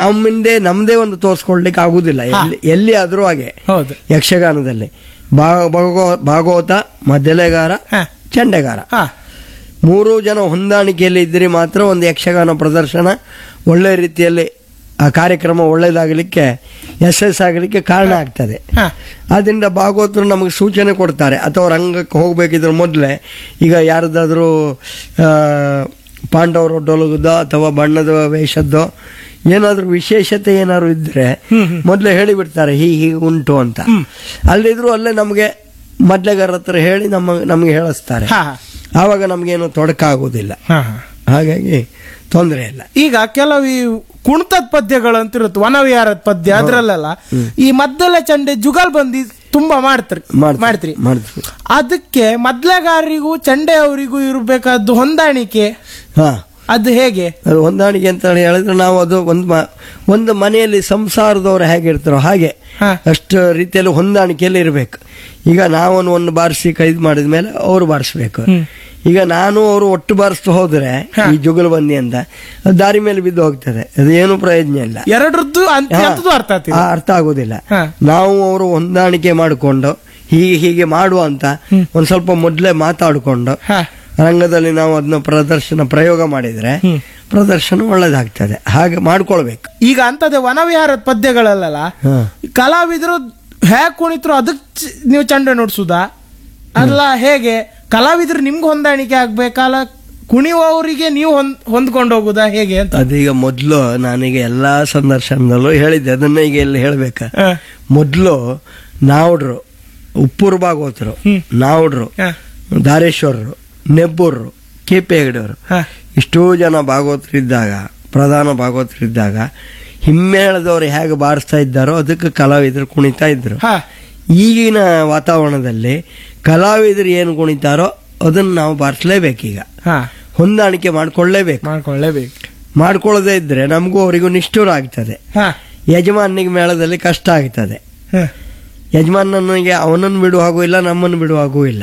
ನಮ್ಮಿಂದೆ ನಮ್ದೇ ಒಂದು ತೋರಿಸ್ಕೊಳ್ಲಿಕ್ಕೆ ಆಗುದಿಲ್ಲ ಎಲ್ಲಿ ಎಲ್ಲಿ ಆದ್ರೂ ಹಾಗೆ ಹೌದು ಯಕ್ಷಗಾನದಲ್ಲಿ ಭಾ- ಭಾಗವ- ಭಾಗವತ ಮದ್ದಲೆಗಾರ ಹ. ಚಂಡೆಗಾರ ಹಾ ಮೂರು ಜನ ಹೊಂದಾಣಿಕೆಯಲ್ಲಿ ಇದ್ದರೆ ಮಾತ್ರ ಒಂದು ಯಕ್ಷಗಾನ ಪ್ರದರ್ಶನ ಒಳ್ಳೆ ರೀತಿಯಲ್ಲಿ ಆ ಕಾರ್ಯಕ್ರಮ ಒಳ್ಳೇದಾಗಲಿಕ್ಕೆ ಯಶಸ್ಸಾಗಲಿಕ್ಕೆ ಕಾರಣ ಆಗ್ತದೆ ಹಾ ಆದ್ರಿಂದ ಭಾಗವತರು ನಮಗೆ ಸೂಚನೆ ಕೊಡ್ತಾರೆ ಅಥವಾ ರಂಗಕ್ಕೆ ಹೋಗ್ಬೇಕಿದ್ರ ಮೊದಲೇ ಈಗ ಯಾರ್ದಾದ್ರೂ ಆ, ಪಾಂಡವರು ಡೊಲಗುದೋ ಅಥವಾ ಬಣ್ಣದ ವೇಷದ್ದೋ ಏನಾದ್ರೂ ವಿಶೇಷತೆ ಏನಾದ್ರು ಇದ್ರೆ ಮೊದಲೇ ಹೇಳಿಬಿಡ್ತಾರೆ ಹೀಗೆ ಹೀಗೆ ಉಂಟು ಅಂತ ಅಲ್ಲಿದ್ರು ಅಲ್ಲೇ ನಮಗೆ ಮೊದ್ಲೆಗಾರ ಹತ್ರ ಹೇಳಿ ನಮ್ಮ ನಮಗೆ ಹೇಳಿಸ್ತಾರೆ ಹಾ ಹಾ. ಆವಾಗ ನಮಗೇನು ತೊಡಕಾಗುವುದಿಲ್ಲ ಹಾ ಹಾ ಹಾಗಾಗಿ ತೊಂದರೆ ಇಲ್ಲ ಈಗ ಕೆಲವು ಈ ಕುಣಿತದ ಪದ್ಯಗಳು ಅಂತ ಇರುತ್ತೆ ವನವಿಹಾರದ ಪದ್ಯ ಅದ್ರಲ್ಲೆಲ್ಲ ಈ ಮದ್ದಲೆ ಚಂಡೆ ಜುಗಾಲ್ ಬಂದಿ ತುಂಬಾ ಮಾಡ್ತಾರೆ ಮಾಡ್ತೀವಿ ಮಾಡ್ತೀರಿ ಮಾಡ್ತೀವಿ ಅದಕ್ಕೆ ಮದ್ಲೆಗಾರರಿಗೂ ಚಂಡೆ ಅವರಿಗೂ ಇರಬೇಕಾದ್ದು ಹೊಂದಾಣಿಕೆ ಹಾ ಅದು ಹೇಗೆ ಅದು ಹೊಂದಾಣಿಕೆ ಅಂತ ಹೇಳಿ ಹೇಳಿದ್ರೆ ನಾವು ಅದು ಒಂದು ಮ- ಒಂದು ಮನೆಯಲ್ಲಿ ಸಂಸಾರದವ್ರು ಹೇಗಿರ್ತಾರೋ ಹಾಗೆ ಹಾ. ಅಷ್ಟು ರೀತಿಯಲ್ಲಿ ಹೊಂದಾಣಿಕೆಯಲ್ಲಿ ಇರಬೇಕು ಈಗ ನಾವೊಂದು ಒಂದು ಬಾರಿಸಿ ಕೈದು ಮಾಡಿದ ಮೇಲೆ ಅವರು ಬಾರಿಸ್ಬೇಕು ಈಗ ನಾನು ಅವರು ಒಟ್ಟು ಬಾರಿಸ್ತು ಹೋದ್ರೆ ಈ ಜುಗಲ್ ಬಂದಿ ಅಂತ ಅದು ದಾರಿ ಮೇಲೆ ಬಿದ್ದು ಹೋಗ್ತದೆ ಅದು ಏನು ಪ್ರಯೋಜನ ಇಲ್ಲ ಎರಡರದ್ದು ಅಂತ ಹಾ. ಎಂತದ್ದು ಅರ್ಥ ಆಗ್ತಿದೆ ಆ, ಅರ್ಥ ಆಗೋದಿಲ್ಲ ಹಾ. ನಾವು ಅವರು ಹೊಂದಾಣಿಕೆ ಮಾಡಿಕೊಂಡು ಹೀಗೆ ಹೀಗೆ ಮಾಡುವ ಅಂತ ಒಂದ್ ಸ್ವಲ್ಪ ಮೊದಲೇ ಮಾತಾಡಿಕೊಂಡು ಹಾ ರಂಗದಲ್ಲಿ ನಾವು ಅದನ್ನ ಪ್ರದರ್ಶನ ಪ್ರಯೋಗ ಮಾಡಿದ್ರೆ ಪ್ರದರ್ಶನ ಒಳ್ಳೇದಾಗ್ತದೆ ಹಾಗೆ ಮಾಡ್ಕೊಳ್ಬೇಕು ಈಗ ಅಂತದೇ ವನವಿಹಾರದ ಪದ್ಯಗಳಲ್ಲ ಹಾ. ಕಲಾವಿದರು ಹೇಗ್ ಕುಣಿತ್ರು ಅದಕ್ ಚ- ನೀವು ಚಂಡೆ ನುಡ್ಸುದಾ ಅಲ್ಲ ಹೇಗೆ ಕಲಾವಿದರು ನಿಮ್ಗೆ ಹೊಂದಾಣಿಕೆ ಆಗ್ಬೇಕಲ್ಲ ಕುಣಿಯುವವರಿಗೆ ನೀವು ಹೊಂದ್ ಹೊಂದ್ಕೊಂಡು ಹೋಗುದಾ ಹೇಗೆ ಅಂತ ಅದೀಗ ಮೊದಲು ನಾನೀಗ ಎಲ್ಲಾ ಸಂದರ್ಶನದಲ್ಲೂ ಹೇಳಿದ್ದೆ ಅದನ್ನ ಈಗ ಇಲ್ಲಿ ಹೇಳ್ಬೇಕ ಹಾ. ಮೊದಲು ನಾವುಡ್ರು ಉಪ್ಪೂರು ಭಾಗವತರು ನಾವುಡ್ರು ಹಾ. ಧಾರೇಶ್ವರರು ನೆಬ್ಬೂರರು ಕೆ ಪಿ ಹೆಗಡೆಯವರು ಹಾ. ಇಷ್ಟೋ ಜನ ಭಾಗವತರಿದ್ದಾಗ ಪ್ರಧಾನ ಭಾಗವತರಿದ್ದಾಗ ಹಿಮ್ಮೇಳದವರು ಹೇಗೆ ಬಾರಿಸ್ತಾ ಇದ್ದಾರೋ ಅದಕ್ಕೆ ಕಲಾವಿದರು ಕುಣಿತಾ ಇದ್ರು ಹಾ ಈಗಿನ ವಾತಾವರಣದಲ್ಲಿ ಕಲಾವಿದರು ಏನು ಕುಣಿತಾರೋ ಅದನ್ನು ನಾವು ಬಾರಿಸಲೇಬೇಕೀಗ ಹಾ ಹೊಂದಾಣಿಕೆ ಮಾಡ್ಕೊಳ್ಳೇಬೇಕು ಮಾಡ್ಕೊಳ್ಳೇಬೇಕು ಮಾಡ್ಕೊಳ್ಳದೆ ಇದ್ರೆ ನಮಗೂ ಅವರಿಗೂ ನಿಷ್ಠುರ ಆಗ್ತದೆ ಹಾ ಯಜಮಾನಿಗೆ ಮೇಳದಲ್ಲಿ ಕಷ್ಟ ಆಗ್ತದೆ ಹಾ. ಯಜಮಾನನಿಗೆ ಅವನನ್ನು ಬಿಡುವ ಹಾಗೂ ಇಲ್ಲ ನಮ್ಮನ್ನು ಬಿಡುವ ಹಾಗೂ ಇಲ್ಲ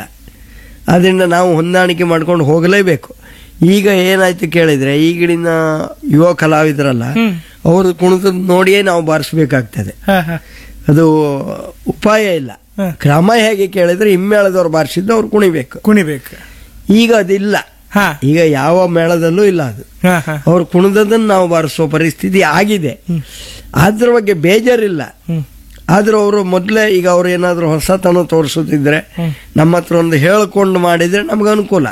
ಅದರಿಂದ ನಾವು ಹೊಂದಾಣಿಕೆ ಮಾಡ್ಕೊಂಡು ಹೋಗಲೇಬೇಕು ಈಗ ಏನಾಯ್ತು ಕೇಳಿದ್ರೆ ಈಗಿನ ಯುವ ಕಲಾವಿದರಲ್ಲ ಅವರು ಕುಣಿತ ನೋಡಿಯೇ ನಾವು ಬಾರಿಸ್ಬೇಕಾಗ್ತದೆ ಹಾ, ಹಾ. ಅದು ಉಪಾಯ ಇಲ್ಲ ಹ. ಕ್ರಮ ಹೇಗೆ ಕೇಳಿದ್ರೆ ಹಿಮ್ಮೇಳದವ್ರು ಬಾರಿಸಿದ್ದು ಅವ್ರು ಕುಣಿಬೇಕು ಕುಣಿಬೇಕು ಈಗ ಅದಿಲ್ಲ ಹಾ ಈಗ ಯಾವ ಮೇಳದಲ್ಲೂ ಇಲ್ಲ ಅದು ಹಾ ಹಾ ಅವ್ರು ಕುಣಿದದನ್ನು ನಾವು ಬಾರಿಸುವ ಪರಿಸ್ಥಿತಿ ಆಗಿದೆ ಅದ್ರ ಬಗ್ಗೆ ಬೇಜಾರಿಲ್ಲ ಆದ್ರೂ ಅವರು ಮೊದಲೇ ಈಗ ಅವ್ರು ಏನಾದ್ರು ಹೊಸತನ ತೋರಿಸುತ್ತಿದ್ರೆ ನಮ್ಮ ಹತ್ರ ಒಂದು ಹೇಳ್ಕೊಂಡು ಮಾಡಿದ್ರೆ ನಮ್ಗೆ ಅನುಕೂಲ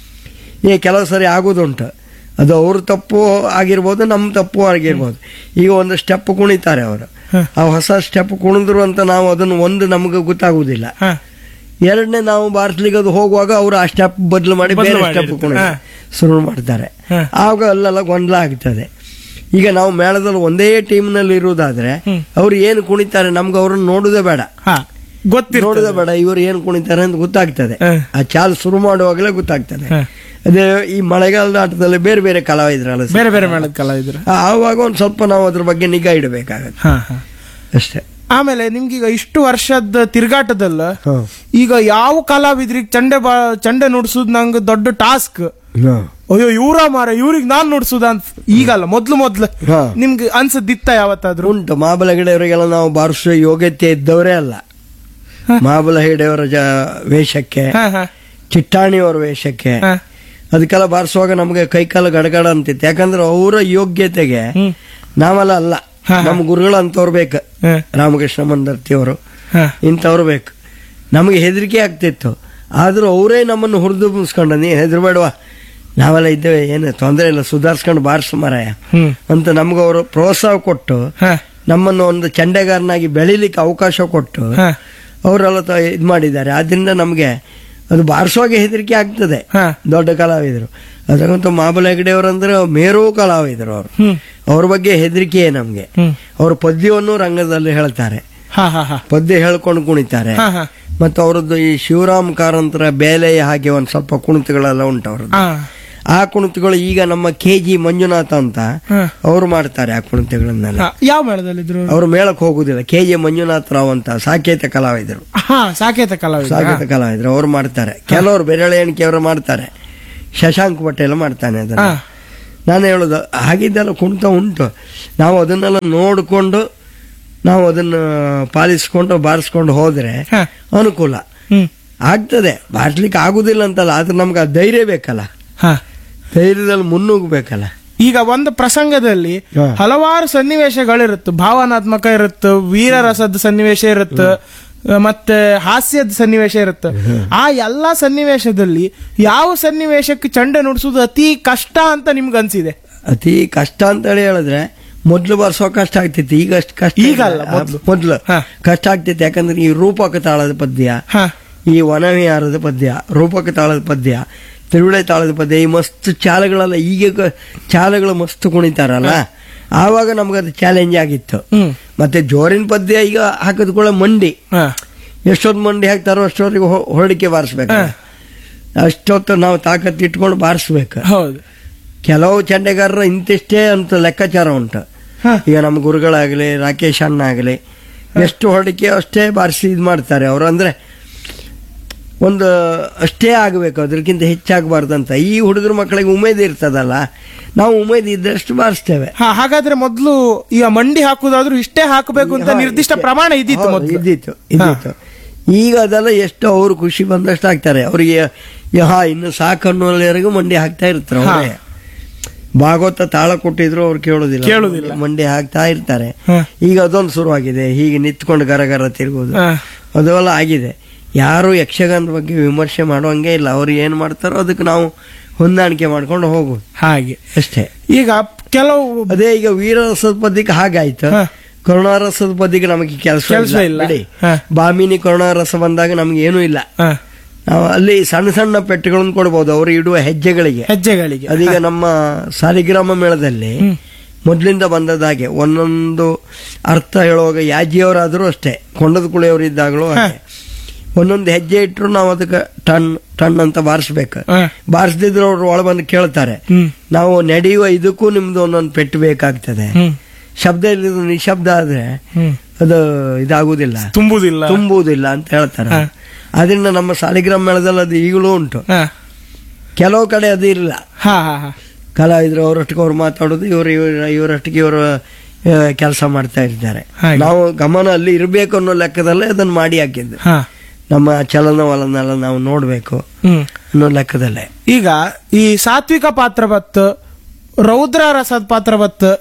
ಈಗ ಕೆಲವು ಸರಿ ಆಗೋದುಂಟು ಅದು ಅವ್ರ ತಪ್ಪು ಆಗಿರ್ಬೋದು ನಮ್ಮ ತಪ್ಪು ಆಗಿರ್ಬೋದು ಈಗ ಒಂದು ಸ್ಟೆಪ್ ಕುಣಿತಾರೆ ಅವರು ಆ ಹೊಸ ಸ್ಟೆಪ್ ಕುಣಿದ್ರು ಅಂತ ನಾವು ಅದನ್ನು ಒಂದು ನಮಗೆ ಗೊತ್ತಾಗುವುದಿಲ್ಲ ಹಾ ಎರಡನೇ ನಾವು ಬಾರಿಸ್ಲಿಕ್ಕೆ ಅದು ಹೋಗುವಾಗ ಅವರು ಆ ಸ್ಟೆಪ್ ಬದಲು ಮಾಡಿ ಬದ್ಲು ಬೇರೆ ಮಾಡಿರ್ತಾರೆ. ಸ್ಟೆಪ್ ಕುಣಿ ಹಾ. ಶುರು ಮಾಡ್ತಾರೆ ಹಾ. ಆಗ ಅಲ್ಲೆಲ್ಲ ಗೊಂದಲ ಆಗ್ತದೆ ಈಗ ನಾವು ಮೇಳದಲ್ಲಿ ಒಂದೇ ಟೀಮ್ನಲ್ಲಿ ಇರುವುದಾದ್ರೆ ಅವ್ರು ಏನು ಕುಣಿತಾರೆ ನಮ್ಗೆ ಅವ್ರನ್ನ ನೋಡುದೇ ಬೇಡ ಹಾ ಗೊತ್ತಿರ್ತದೆ ನೋಡುದೇ ಬೇಡ ಇವರು ಏನು ಕುಣಿತಾರೆ ಅಂತ ಗೊತ್ತಾಗ್ತದೆ ಹಾ. ಆ ಚಾಲ್ ಶುರು ಮಾಡುವಾಗಲೇ ಗೊತ್ತಾಗ್ತದೆ ಹಾ. ಅದೇ ಈ ಮಳೆಗಾಲದ ಆಟದಲ್ಲಿ ಬೇರೆ ಬೇರೆ ಕಲಾವಿದ್ರಲ್ಲ ಸರ್. ಬೇರೆ ಬೇರೆ ಮೇಳದ ಕಲಾವಿದರು ಆ- ಆವಾಗ ಒಂದು ಸ್ವಲ್ಪ ನಾವು ಅದ್ರ ಬಗ್ಗೆ ನಿಗಾ ಇಡಬೇಕಾಗತ್ತೆ ಹಾ ಹಾ ಅಷ್ಟೇ ಆಮೇಲೆ ನಿಮ್ಗೀಗ ಇಷ್ಟು ವರ್ಷದ ತಿರ್ಗಾಟದಲ್ಲ ಹಾ. ಈಗ ಯಾವ ಕಲಾವಿದ್ರಿಗೆ ಚಂಡೆ ಬಾ ಚಂಡೆ ನುಡ್ಸುದ್ ನಂಗೆ ದೊಡ್ಡ ಟಾಸ್ಕ್ ಹಾ. ಅಯ್ಯೋ ಇವ್ರ ಮಾರ ಇವ್ರಿಗೆ ನಾನ್ ನುಡ್ಸುದ ಅಂತ ಈಗಲ್ಲ ಮೊದ್ಲು ಮೊದ್ಲು ಹಾ. ನಿಮ್ಗೆ ಅನ್ಸದಿತ್ತ ಯಾವತ್ತಾದ್ರು ಉಂಟು ಮಹಾಬಲ ಹೆಗಡೆಯವರಿಗೆಲ್ಲ ನಾವು ಬಾರಿಸುವ ಯೋಗ್ಯತೆ ಇದ್ದವರೇ ಅಲ್ಲ ಮಹಾಬಲ ಹೆಗಡೆಯವರ ಜ ವೇಷಕ್ಕೆ ಹಾ ಹಾ ಚಿಟ್ಟಾಣಿಯವರ ವೇಷಕ್ಕೆ ಹಾ. ಅದಕ್ಕೆಲ್ಲ ಬಾರಿಸುವಾಗ ನಮಗೆ ಕೈಕಾಲು ಗಡಗಡ ಅಂತಿತ್ತು ಯಾಕಂದ್ರೆ ಅವರ ಯೋಗ್ಯತೆಗೆ ನಾವೆಲ್ಲ ಅಲ್ಲ ಹಾ, ಹಾ. ನಮ್ಮ ಗುರುಗಳು ಅಂತವ್ರು ಬೇಕು ಹಾ. ರಾಮಕೃಷ್ಣ ಮಂದರ್ತಿಯವರು ಹಾ. ಇಂಥವ್ರು ಬೇಕು ನಮಗೆ ಹೆದರಿಕೆ ಆಗ್ತಿತ್ತು ಆದ್ರೂ ಅವರೇ ನಮ್ಮನ್ನು ಹುರಿದು ಮುಗಿಸ್ಕೊಂಡು ನೀ ಹೆದರ್ಬೇಡವಾ ನಾವೆಲ್ಲ ಇದ್ದೇವೆ ಏನು ತೊಂದರೆ ಇಲ್ಲ ಸುಧಾರಿಸ್ಕೊಂಡು ಬಾರಿಸು ಮಾರಾಯ ಹ್ಮ್. ಅಂತ ನಮ್ಗೆ ಅವರು ಪ್ರೋತ್ಸಾಹ ಕೊಟ್ಟು ಹಾ. ನಮ್ಮನ್ನು ಒಂದು ಚಂಡೆಗಾರನಾಗಿ ಬೆಳಿಲಿಕ್ಕೆ ಅವಕಾಶ ಕೊಟ್ಟು ಹಾ. ಅವರೆಲ್ಲ ಇದು ಮಾಡಿದ್ದಾರೆ ಆದ್ರಿಂದ ನಮಗೆ ಅದು ಬಾರಿಸುವಾಗ ಹೆದರಿಕೆ ಆಗ್ತದೆ ಹಾ. ದೊಡ್ಡ ಕಲಾವಿದರು ಅದಕ್ಕಂತ ಮಹಾಬಲ ಹೆಗಡೆಯವರಂದ್ರೆ ಮೇರು ಕಲಾವಿದರು ಅವರು ಹ್ಮ್. ಅವ್ರ ಬಗ್ಗೆ ಹೆದರಿಕೆಯೇ ನಮಗೆ ಹ್ಮ್. ಅವ್ರ ಪದ್ಯವನ್ನು ರಂಗದಲ್ಲಿ ಹೇಳ್ತಾರೆ ಹಾ ಹಾ ಹಾ ಪದ್ಯ ಹೇಳ್ಕೊಂಡು ಕುಣಿತಾರೆ ಹಾ, ಹಾ. ಮತ್ತು ಅವ್ರದ್ದು ಈ ಶಿವರಾಮ್ ಕಾರಂತರ ಬೇಲೆಯ ಹಾಗೆ ಒಂದು ಸ್ವಲ್ಪ ಕುಣಿತಗಳೆಲ್ಲ ಉಂಟು ಅವ್ರದ್ದು ಹಾ. ಆ ಕುಣಿತಗಳು ಈಗ ನಮ್ಮ ಕೆ ಜಿ ಮಂಜುನಾಥ ಅಂತ ಹಾ. ಅವರು ಮಾಡ್ತಾರೆ ಆ ಕುಣಿತಗಳನ್ನೆಲ್ಲ ಹಾ. ಯಾವ ಮೇಳದಲ್ಲಿದ್ರು ಅವರು ಮೇಳಕ್ಕೆ ಹೋಗುದಿಲ್ಲ ಕೆ ಜೆ ಮಂಜುನಾಥ ರಾವ್ ಅಂತ ಸಾಕೇತ ಕಲಾವಿದರು ಹಾ ಸಾಕೇತ ಕಲಾವಿದ ಸಾಕೇತ ಕಲಾವಿದರು ಅವ್ರು ಮಾಡ್ತಾರೆ ಕೆಲವರು ಬೆರಳೆ ಎಣಿಕೆ ಅವರು ಮಾಡ್ತಾರೆ ಶಶಾಂಕ್ ಪಟೇಲ್ ಮಾಡ್ತಾನೆ ಅದನ್ನ ಹಾ. ನಾನು ಹೇಳೋದು ಹಾಗಿದ್ದೆಲ್ಲ ಕುಣಿತ ಉಂಟು ನಾವು ಅದನ್ನೆಲ್ಲ ನೋಡಿಕೊಂಡು ನಾವು ಅದನ್ನು ಪಾಲಿಸ್ಕೊಂಡು ಬಾರಿಸ್ಕೊಂಡು ಹೋದ್ರೆ ಹ. ಅನುಕೂಲ ಹ್ಮ್ ಆಗ್ತದೆ ಬಾರಿಸ್ಲಿಕ್ಕೆ ಆಗುದಿಲ್ಲ ಅಂತಲ್ಲ ಆದ್ರೆ ನಮ್ಗೆ ಆ ಧೈರ್ಯ ಬೇಕಲ್ಲ ಹ ಧೈರ್ಯದಲ್ಲಿ ಮುನ್ನುಗ್ಬೇಕಲ್ಲ ಈಗ ಒಂದು ಪ್ರಸಂಗದಲ್ಲಿ ಹ. ಹಲವಾರು ಸನ್ನಿವೇಶಗಳಿರುತ್ತೆ ಭಾವನಾತ್ಮಕ ಇರುತ್ತೆ ವೀರರಸದ ಸನ್ನಿವೇಶ ಇರುತ್ತೆ ಮತ್ತೆ ಹಾಸ್ಯದ ಸನ್ನಿವೇಶ ಇರುತ್ತೆ ಆ ಎಲ್ಲಾ ಸನ್ನಿವೇಶದಲ್ಲಿ ಯಾವ ಸನ್ನಿವೇಶಕ್ಕೆ ಚಂಡೆ ನುಡಿಸೋದು ಅತಿ ಕಷ್ಟ ಅಂತ ನಿಮ್ಗೆ ಅನ್ಸಿದೆ ಅತಿ ಕಷ್ಟ ಅಂತೇಳಿ ಹೇಳಿದ್ರೆ ಮೊದ್ಲು ಬರ್ಸೋ ಕಷ್ಟ ಆಗ್ತಿತ್ತು ಈಗ ಅಷ್ಟು ಕಷ್ಟ ಈಗ ಇಲ್ಲ. ಅಲ್ಲ, ಮೊದ್ಲು. ಮೊದ್ಲು ಹ. ಕಷ್ಟ ಆಗ್ತಿತ್ತು ಯಾಕಂದ್ರೆ ಈ ರೂಪಕ ತಾಳದ ಪದ್ಯ ಹ ಈ ವನವಿಹಾರದ ಪದ್ಯ ರೂಪಕ ತಾಳದ ಪದ್ಯ ತಿರುಳೆ ತಾಳದ ಪದ್ಯ ಈ ಮಸ್ತ್ ಚಾಲಗಳೆಲ್ಲ ಈಗ ಕ- ಚಾಲಗಳು ಮಸ್ತ್ ಕುಣಿತಾರಲ್ಲ ಆವಾಗ ನಮ್ಗದು ಚಾಲೆಂಜ್ ಆಗಿತ್ತು ಹ್ಮ್ ಮತ್ತೆ ಜೋರಿನ ಪದ್ಯ ಈಗ ಹಾಕಿದ ಕೂಡ ಮಂಡಿ ಹ ಎಷ್ಟೊತ್ತು ಮಂಡಿ ಹಾಕ್ತಾರೋ ಅಷ್ಟೊತ್ತಿಗೆ ಹೊ- ಹೊರಡಿಕೆ ಬಾರಿಸ್ಬೇಕು ಹ. ಅಷ್ಟೊತ್ತು ನಾವು ತಾಕತ್ತು ಇಟ್ಕೊಂಡು ಬಾರಿಸ್ಬೇಕು ಹೌದು ಕೆಲವು ಚಂಡೆಗಾರರ ಇಂತಿಷ್ಟೇ ಅಂತ ಲೆಕ್ಕಾಚಾರ ಉಂಟು ಹ ಈಗ ನಮ್ಮ ಗುರುಗಳಾಗಲಿ ರಾಕೇಶ್ ಅಣ್ಣ ಆಗಲಿ ಎಷ್ಟು ಹೊರಡಿಕೆ ಅಷ್ಟೇ ಬಾರಿಸಿ ಇದು ಮಾಡ್ತಾರೆ ಅವರು ಅಂದ್ರೆ ಒಂದು ಅಷ್ಟೇ ಆಗಬೇಕು ಅದಕ್ಕಿಂತ ಹೆಚ್ಚಾಗಬಾರ್ದಂತ ಈ ಹುಡುಗರ ಮಕ್ಕಳಿಗೆ ಉಮೇದು ಇರ್ತದಲ್ಲ ನಾವು ಉಮೇದು ಇದ್ದಷ್ಟು ಬಾರಿಸ್ತೇವೆ ಹ, ಹಾಗಾದ್ರೆ ಮೊದ್ಲು ಈಗ ಮಂಡಿ ಹಾಕುದಾದ್ರೂ ಇಷ್ಟೇ ಹಾಕಬೇಕು ಅಂತ ನಿರ್ದಿಷ್ಟ ಪ್ರಮಾಣ ಇದ್ದಿತ್ತು ಹೌದು, ಮೊದ್ಲು ಇದ್ದಿತ್ತು ಇದ್ದಿತ್ತು ಈಗ ಅದೆಲ್ಲ ಎಷ್ಟು ಅವ್ರು ಖುಷಿ ಬಂದಷ್ಟು ಹಾಕ್ತಾರೆ ಅವರಿಗೆ ಹಾ ಇನ್ನು ಸಾಕನ್ನೋವರೆಗೂ ಮಂಡಿ ಹಾಕ್ತಾ ಇರ್ತಾರೆ ಹಾ. ಅವರೇ ಭಾಗವತ ತಾಳ ಕೊಟ್ಟಿದ್ರು ಅವ್ರು ಕೇಳೋದಿಲ್ಲ ಕೇಳೋದಿಲ್ಲ. ಮಂಡಿ ಹಾಕ್ತಾ ಇರ್ತಾರೆ ಹ. ಈಗ ಅದೊಂದು ಶುರುವಾಗಿದೆ ಹೀಗೆ ನಿಂತ್ಕೊಂಡು ಗರ ಗರ ತಿರುಗೋದು ಹ. ಅದೆಲ್ಲ ಆಗಿದೆ ಯಾರು ಯಕ್ಷಗಾನದ ಬಗ್ಗೆ ವಿಮರ್ಶೆ ಮಾಡುವಂಗೆ ಇಲ್ಲ ಅವ್ರು ಏನ್ ಮಾಡ್ತಾರೋ ಅದಕ್ಕೆ ನಾವು ಹೊಂದಾಣಿಕೆ ಮಾಡ್ಕೊಂಡು ಹೋಗುದು ಹಾಗೆ ಅಷ್ಟೇ ಈಗ ಕೆಲವು ಅದೇ ಈಗ ವೀರರಸದ ಪದ್ಯಕ್ಕೆ ಹಾಗಾಯ್ತು ಹ. ಕರುಣಾರಸದ ಪದ್ಯಕ್ಕೆ ನಮಗೆ ಕೆಲಸ ಕೆಲ್ಸ ಇಲ್ಲ. ಬಿಡಿ ಹ. ಬಾಮಿನಿ ಕರುಣಾರಸ ಬಂದಾಗ ನಮ್ಗೆ ಏನೂ ಇಲ್ಲ ಹ, ನಾವು ಅಲ್ಲಿ ಸಣ್ಣ ಸಣ್ಣ ಪೆಟ್ಟುಗಳನ್ನು ಕೊಡ್ಬೋದು ಅವರು ಇಡುವ ಹೆಜ್ಜೆಗಳಿಗೆ ಹೆಜ್ಜೆಗಳಿಗೆ ಅದೀಗ ನಮ್ಮ ಸಾಲಿಗ್ರಾಮ ಮೇಳದಲ್ಲಿ ಹ್ಮ್. ಮೊದ್ಲಿಂದ ಬಂದದಾಗೆ ಒಂದೊಂದು ಅರ್ಥ ಹೇಳುವಾಗ ಯಾಜಿಯವರಾದರೂ ಅಷ್ಟೇ ಕೊಂಡದ ಕುಳಿಯವರು ಇದ್ದಾಗಲೂ ಹಾಗೆ ಒಂದೊಂದು ಹೆಜ್ಜೆ ಇಟ್ಟರು ನಾವು ಅದಕ್ಕೆ ಟನ್ ಟನ್ ಅಂತ ಬಾರಿಸ್ಬೇಕು ಹ. ಬಾರಿಸದಿದ್ರು ಅವ್ರು ಒಳ ಬಂದು ಕೇಳ್ತಾರೆ ಹ್ಮ್ ನಾವು ನಡೆಯುವ ಇದಕ್ಕೂ ನಿಮ್ದು ಒಂದೊಂದು ಪೆಟ್ಟು ಬೇಕಾಗ್ತದೆ ಹ್ಮ್ ಶಬ್ದ ಇಲ್ಲದ ನಿಶಬ್ದ ಆದ್ರೆ ಹ್ಮ್ ಅದು ಇದಾಗುದಿಲ್ಲ ತುಂಬುದಿಲ್ಲ ತುಂಬುವುದಿಲ್ಲ ಅಂತ ಹೇಳ್ತಾರೆ ಹ. ಅದರಿಂದ ನಮ್ಮ ಸಾಲಿಗ್ರಾಮ ಮೇಳದಲ್ಲಿ ಅದು ಈಗಲೂ ಉಂಟು ಹ. ಕೆಲವು ಕಡೆ ಅದು ಇಲ್ಲ ಹಾ ಹಾ ಹಾ ಕಲಾವಿದರು ಅವರೊಟ್ಟಿಗೆ ಅವ್ರು ಮಾತಾಡೋದು ಇವರು ಇವ್ರ ಇವರೊಟ್ಟಿಗೆ ಇವರು ಕೆಲಸ ಮಾಡ್ತಾ ಇರ್ತಾರೆ ಹಾಗೆ. ನಾವು ಗಮನ ಅಲ್ಲಿ ಇರಬೇಕು ಅನ್ನೋ ಲೆಕ್ಕದಲ್ಲೇ ಅದನ್ನು ಮಾಡಿ ಹಾಕಿದ್ದು ಹಾ ನಮ್ಮ ಚಲನವಲನೆಲ್ಲ ನಾವು ನೋಡಬೇಕು ಹ್ಮ್ ಅನ್ನೋ ಲೆಕ್ಕದಲ್ಲೇ ಈಗ ಈ ಸಾತ್ವಿಕ ಪಾತ್ರ ಬತ್ತು ರೌದ್ರ ರಸದ ಪಾತ್ರ ಬತ್ತು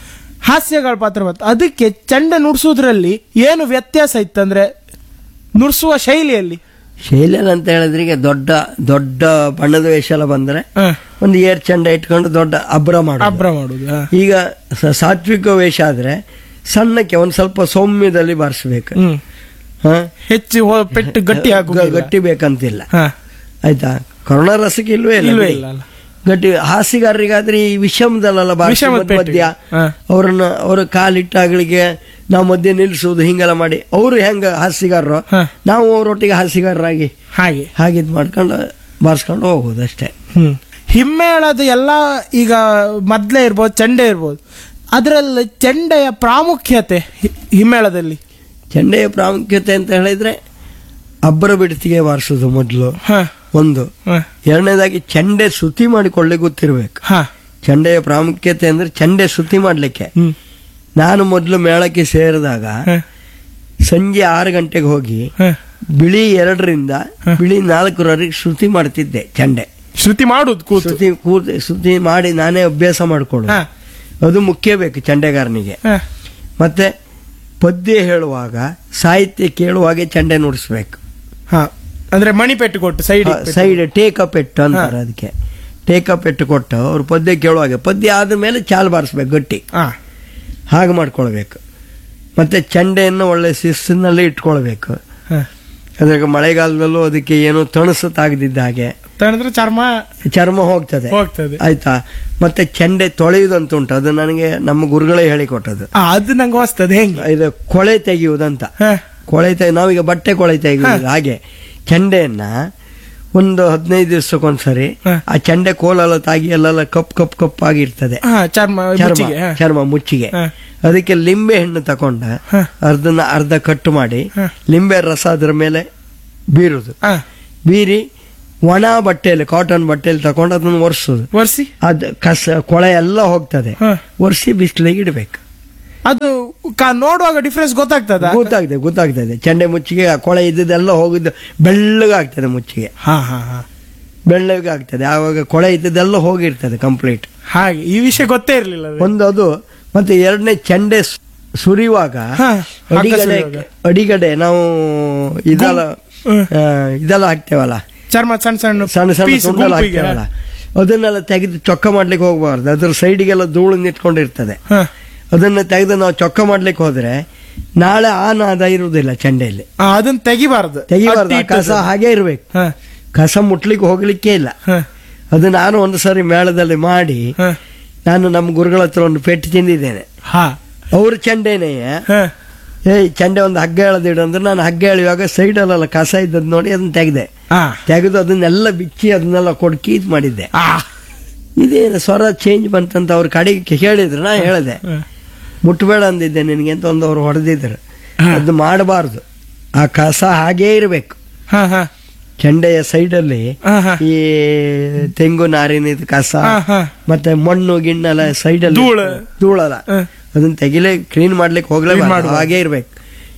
ಹಾಸ್ಯಗಳ ಪಾತ್ರ ಬತ್ತು ಅದಕ್ಕೆ ಚಂಡ ನುಡ್ಸೋದ್ರಲ್ಲಿ ಏನು ವ್ಯತ್ಯಾಸ ಇತ್ತಂದ್ರೆ ನುಡ್ಸುವ ಶೈಲಿಯಲ್ಲಿ ಶೈಲಿಯಲ್ಲಿ ಅಂತ ಹೇಳಿದ್ರೆ ಈಗ ದೊಡ್ಡ ದೊಡ್ಡ ಬಣ್ಣದ ವೇಷ ಎಲ್ಲ ಬಂದ್ರೆ ಹ, ಒಂದು ಏರ್ ಚಂಡ ಇಟ್ಕೊಂಡು ದೊಡ್ಡ ಅಬ್ರ ಮಾಡೋದು ಅಬ್ರ ಮಾಡುದು ಹ. ಈಗ ಸ- ಸಾತ್ವಿಕ ವೇಷ ಆದ್ರೆ ಸಣ್ಣಕ್ಕೆ ಒಂದ್ ಸ್ವಲ್ಪ ಸೌಮ್ಯದಲ್ಲಿ ಬಾರಿಸ್ಬೇಕು ಹ್ಮ್ ಹ? ಹೆಚ್ಚು ಹೋ- ಪೆಟ್ಟು ಗಟ್ಟಿ ಹಾಕುದು ಗ- ಗಟ್ಟಿ ಬೇಕಂತಿಲ್ಲ ಹ, ಆಯ್ತಾ ಕೊರೋನಾ ರಸಕ್ಕೆ ಇಲ್ವೇ ಇಲ್ಲ ಇಲ್ವೇ ಬಿಡಿ. ಇಲ್ಲ ಅಲ್ಲ. ಗಟ್ಟಿ ಹಾಸಿಗಾರರಿಗಾದ್ರೆ ಈ ವಿಷಮದಲ್ಲ ವಿಷಮದ ಪೆಟ್ಟು. ಮಧ್ಯ ಹ. ಅವರನ್ನ ಅವರ ಕಾಲಿಟ್ಟಾಗಳಿಗೆ ನಾವು ಮಧ್ಯೆ ನಿಲ್ಲಿಸುವುದು ಹಿಂಗೆಲ್ಲ ಮಾಡಿ ಅವರು ಹೆಂಗ ಹಾಸಿಗಾರರು ಹ. ನಾವು ಅವರೊಟ್ಟಿಗೆ ಹಾಸಿಗಾರರಾಗಿ ಹಾಗೆ ಹಾಗಿದ್ ಮಾಡ್ಕೊಂಡು ಬಾರಿಸ್ಕೊಂಡು ಹೋಗುದು ಅಷ್ಟೇ ಹ್ಮ್ ಹಿಮ್ಮೇಳದ ಎಲ್ಲ ಈಗ ಮೊದ್ಲೇ ಇರ್ಬೋದು ಚಂಡೆ ಇರ್ಬೋದು ಅದರಲ್ಲಿ ಚೆಂಡೆಯ ಪ್ರಾಮುಖ್ಯತೆ ಹಿ- ಹಿಮ್ಮೇಳದಲ್ಲಿ ಚೆಂಡೆಯ ಪ್ರಾಮುಖ್ಯತೆ ಅಂತ ಹೇಳಿದ್ರೆ ಅಬ್ಬರ ಬಿಡತಿಗೆ ಬಾರಿಸೋದು ಮೊದಲು ಹ, ಒಂದು ಹ, ಎರಡನೇದಾಗಿ ಚೆಂಡೆ ಸುತಿ ಮಾಡಿಕೊಳ್ಳಿ ಗೊತ್ತಿರ್ಬೇಕು ಹ, ಚೆಂಡೆಯ ಪ್ರಾಮುಖ್ಯತೆ ಅಂದ್ರೆ ಚೆಂಡೆ ಸುತಿ ಮಾಡ್ಲಿಕ್ಕೆ ಹ್ಮ್, ನಾನು ಮೊದಲು ಮೇಳಕ್ಕೆ ಸೇರಿದಾಗ ಹ, ಸಂಜೆ ಆರು ಗಂಟೆಗೆ ಹೋಗಿ ಹ. ಬಿಳಿ ಎರಡರಿಂದ ಬಿಳಿ ನಾಲ್ಕರವರೆಗೆ ಶ್ರುತಿ ಮಾಡ್ತಿದ್ದೆ ಚೆಂಡೆ ಶ್ರುತಿ ಮಾಡುದು ಕೂತು ಶ್ರುತಿ ಕೂತ್ ಶ್ರುತಿ ಮಾಡಿ ನಾನೇ ಅಭ್ಯಾಸ ಮಾಡ್ಕೊಳ್ಳು ಹ, ಅದು ಮುಖ್ಯ ಬೇಕು ಚೆಂಡೆಗಾರನಿಗೆ ಹ, ಮತ್ತೆ ಪದ್ಯ ಹೇಳುವಾಗ ಸಾಹಿತ್ಯ ಕೇಳುವಾಗೆ ಚೆಂಡೆ ನುಡಿಸ್ಬೇಕು ಹ. ಅಂದ್ರೆ ಮಣಿ ಪೆಟ್ಟು ಕೊಟ್ಟು ಸೈಡ್ ಸೈಡ್ ಟೇಕ್ ಅಪ್ ಪೆಟ್ಟು ಅಂತಾರೆ ಅದಕ್ಕೆ ಟೇಕ್ ಅಪ್ ಪೆಟ್ಟು ಕೊಟ್ಟು ಅವ್ರು ಪದ್ಯ ಕೇಳುವಾಗೆ ಪದ್ಯ ಆದ ಮೇಲೆ ಚಾಲ್ ಬಾರಿಸ್ಬೇಕು ಗಟ್ಟಿ ಹಾಗೆ ಮಾಡ್ಕೊಳ್ಬೇಕು ಮತ್ತೆ ಚೆಂಡೆಯನ್ನು ಒಳ್ಳೆ ಶಿಸ್ತಿನಲ್ಲಿ ಇಟ್ಕೊಳ್ಬೇಕು ಅದ್ರಾಗ ಮಳೆಗಾಲದಲ್ಲೂ ಅದಕ್ಕೆ ಏನೋ ತಣಸು ತಾಗದಿದ್ದ ಹಾಗೆ ತಣದ್ರೆ ಚರ್ಮ ಚರ್ಮ ಹೋಗ್ತದೆ ಹೋಗ್ತದೆ ಆಯ್ತಾ ಮತ್ತೆ ಚೆಂಡೆ ತೊಳೆಯುವುದಂತ ಉಂಟು ಅದು ನನಗೆ ನಮ್ಮ ಗುರುಗಳೇ ಹೇಳಿಕೊಟ್ಟದ್ದು ಆ, ಅದು ನಂಗೆ ಹೊಸ್ತದೆ ಹೆಂಗೆ ಇದು ಕೊಳೆ ತೆಗೆಯುವುದಂತ ಹ, ಕೊಳೆ ತೆಗೆ ನಾವೀಗ ಬಟ್ಟೆ ಕೊಳೆ ತೆಗೆಯುವುದು ಹಾಗೆ ಚೆಂಡೆಯನ್ನ ಒಂದು ಹದಿನೈದು ದಿವಸಕ್ಕೊಂದ್ಸರಿ ಹ. ಆ ಚೆಂಡೆ ಕೋಲೆಲ್ಲ ತಾಗಿ ಎಲ್ಲೆಲ್ಲ ಕಪ್ ಕಪ್ ಕಪ್ ಆಗಿರ್ತದೆ ಹ, ಚರ್ಮ ಚರ್ಮ ಮುಚ್ಚಿಗೆ, ಹ. ಚರ್ಮ ಮುಚ್ಚಿಗೆ ಹ. ಅದಕ್ಕೆ ಲಿಂಬೆ ಹಣ್ಣು ತಕೊಂಡ ಹ. ಅರ್ಧನ ಅರ್ಧ ಕಟ್ಟು ಮಾಡಿ ಹ. ಲಿಂಬೆ ರಸ ಅದ್ರ ಮೇಲೆ ಬೀರುದು ಹ, ಬೀರಿ ಒಣ ಬಟ್ಟೆಯಲ್ಲಿ ಕಾಟನ್ ಬಟ್ಟೆಯಲ್ಲಿ ತಕೊಂಡು ಅದನ್ನು ಒರೆಸೋದು ಒರ್ಸಿ ಅದ್ ಕಸ ಕೊಳೆ ಎಲ್ಲ ಹೋಗ್ತದೆ ಹ. ಒರೆಸಿ ಬಿಸಿಲಿಗೆ ಇಡಬೇಕು ಅದು ಕ- ನೋಡುವಾಗ ಡಿಫ್ರೆನ್ಸ್ ಗೊತ್ತಾಗ್ತದ ಗೊತ್ತಾಗ್ತದೆ ಗೊತ್ತಾಗ್ತದೆ ಚಂಡೆ ಮುಚ್ಚಿಗೆ ಆ ಕೊಳೆ ಇದ್ದದೆಲ್ಲ ಹೋಗಿದ್ದು ಬೆಳ್ಳಗಾಗ್ತದೆ ಮುಚ್ಚಿಗೆ ಹಾ ಹಾ ಹಾ ಬೆಳ್ಳಗಾಗ್ತದೆ ಆವಾಗ ಕೊಳೆ ಇದ್ದದೆಲ್ಲ ಹೋಗಿರ್ತದೆ ಕಂಪ್ಲೀಟ್ ಹಾಗೆ ಈ ವಿಷಯ ಗೊತ್ತೇ ಇರ್ಲಿಲ್ಲ ಅದು. ಒಂದು ಅದು ಮತ್ತೆ ಎರಡನೇ ಚಂಡೆ ಸು- ಸುರಿಯುವಾಗ ಹಾ, ಹಗ್ಗ ಅಡಿಗಡೆ ಸುರಿಯುವಾಗ. ಅಡಿಗಡೆ ನಾವು ಇದೆಲ್ಲ ಹ್ಮ್. ಆ, ಇದೆಲ್ಲ ಹಾಕ್ತೇವಲ್ಲ ಚರ್ಮ ಸಣ್ಣ ಸಣ್ಣ ಸಣ್ಣ ಸಣ್ಣ piece ತುಂಡಲ್ಲಿ ಗುಂಪಿಗೆ. ಹಾಕ್ತೇವಲ್ಲ ಅದನ್ನೆಲ್ಲ ತೆಗೆದು ಚೊಕ್ಕ ಮಾಡ್ಲಿಕ್ಕೆ ಹೋಗಬಾರ್ದು ಅದ್ರ ಸೈಡಿಗೆಲ್ಲ ಧೂಳು ನಿಂತ್ಕೊಂಡಿರ್ತದೆ ಹಾ. ಅದನ್ನ ತೆಗೆದು ನಾವು ಚೊಕ್ಕ ಮಾಡ್ಲಿಕ್ಕೆ ಹೋದ್ರೆ ನಾಳೆ ಆ ನಾದ ಇರುವುದಿಲ್ಲ ಚಂಡೆಯಲ್ಲಿ ಆ, ಅದನ್ನ ತೆಗಿಬಾರ್ದು ತೆಗಿಬಾರ್ದು ಆ ಅಟ್ಟಿ ಕಸ ಇಟ್ಟದ್ದು. ಹಾಗೆ ಇರ್ಬೇಕು ಹಾ, ಕಸ ಮುಟ್ಲಿಕ್ಕೆ ಹೋಗ್ಲಿಕ್ಕೆ ಇಲ್ಲ ಹಾ, ಅದು ನಾನು ಒಂದು ಸಾರಿ ಮೇಳದಲ್ಲಿ ಮಾಡಿ ಹಾ, ನಾನು ನಮ್ಮ ಗುರುಗಳ ಹತ್ರ ಒಂದು ಪೆಟ್ಟು ತಿಂದಿದ್ದೇನೆ ಹಾ, ಅವ್ರ ಚಂಡೆನೇ ಹಾ. ಏಯ್ ಚಂಡೆ ಒಂದು ಹಗ್ಗ ಎಳೆದಿಡು ಅಂದ್ರೆ ನಾನು ಹಗ್ಗ ಎಳೆಯುವಾಗ ಸೈಡಲ್ಲೆಲ್ಲ ಕಸ ಇದ್ದದ್ದು ನೋಡಿ ಅದನ್ನ ತೆಗೆದೆ ಆ, ತೆಗೆದು ಅದನ್ನೆಲ್ಲ ಬಿಚ್ಚಿ ಅದನ್ನೆಲ್ಲ ಕೊಡ್ಕಿ ಇದು ಮಾಡಿದ್ದೆ ಆ. ಇದೇನು ಸ್ವರ ಚೇಂಜ್ ಬಂತಂತ ಅವ್ರ ಕಡೆಗೆ ಹೇಳಿದ್ರು ನಾ ಹೇಳಿದೆ ಹಾ. ಮುಟ್ಬೇಡ ಅಂದಿದ್ದೆ ನಿನಗೆ ಅಂತ ಒಂದು ಅವ್ರು ಹೊಡೆದಿದ್ರು ಹಾ. ಅದು ಮಾಡಬಾರ್ದು ಆ ಕಸ ಹಾಗೇ ಇರಬೇಕು ಹಾ, ಹಾ, ಚಂಡೆಯ ಸೈಡಲ್ಲಿ ಹಾ, ಹಾ. ಈ ತೆಂಗು ನಾರಿನ ಕಸ ಹಾ, ಹಾ. ಮತ್ತೆ ಮಣ್ಣು ಗಿಣ್ಣೆಲ್ಲ ಸೈಡಲ್ಲಿ ಧೂಳು. ಧೂಳಲ್ಲ ಹಾ. ಅದನ್ನ ತೆಗಿಲೆ ಕ್ಲೀನ್ ಮಾಡ್ಲಿಕ್ಕೆ ಹೋಗ್ಲೇ Clean ಮಾಡ್ಬಾರ್ದು. ಹಾಗೆ ಇರ್ಬೇಕು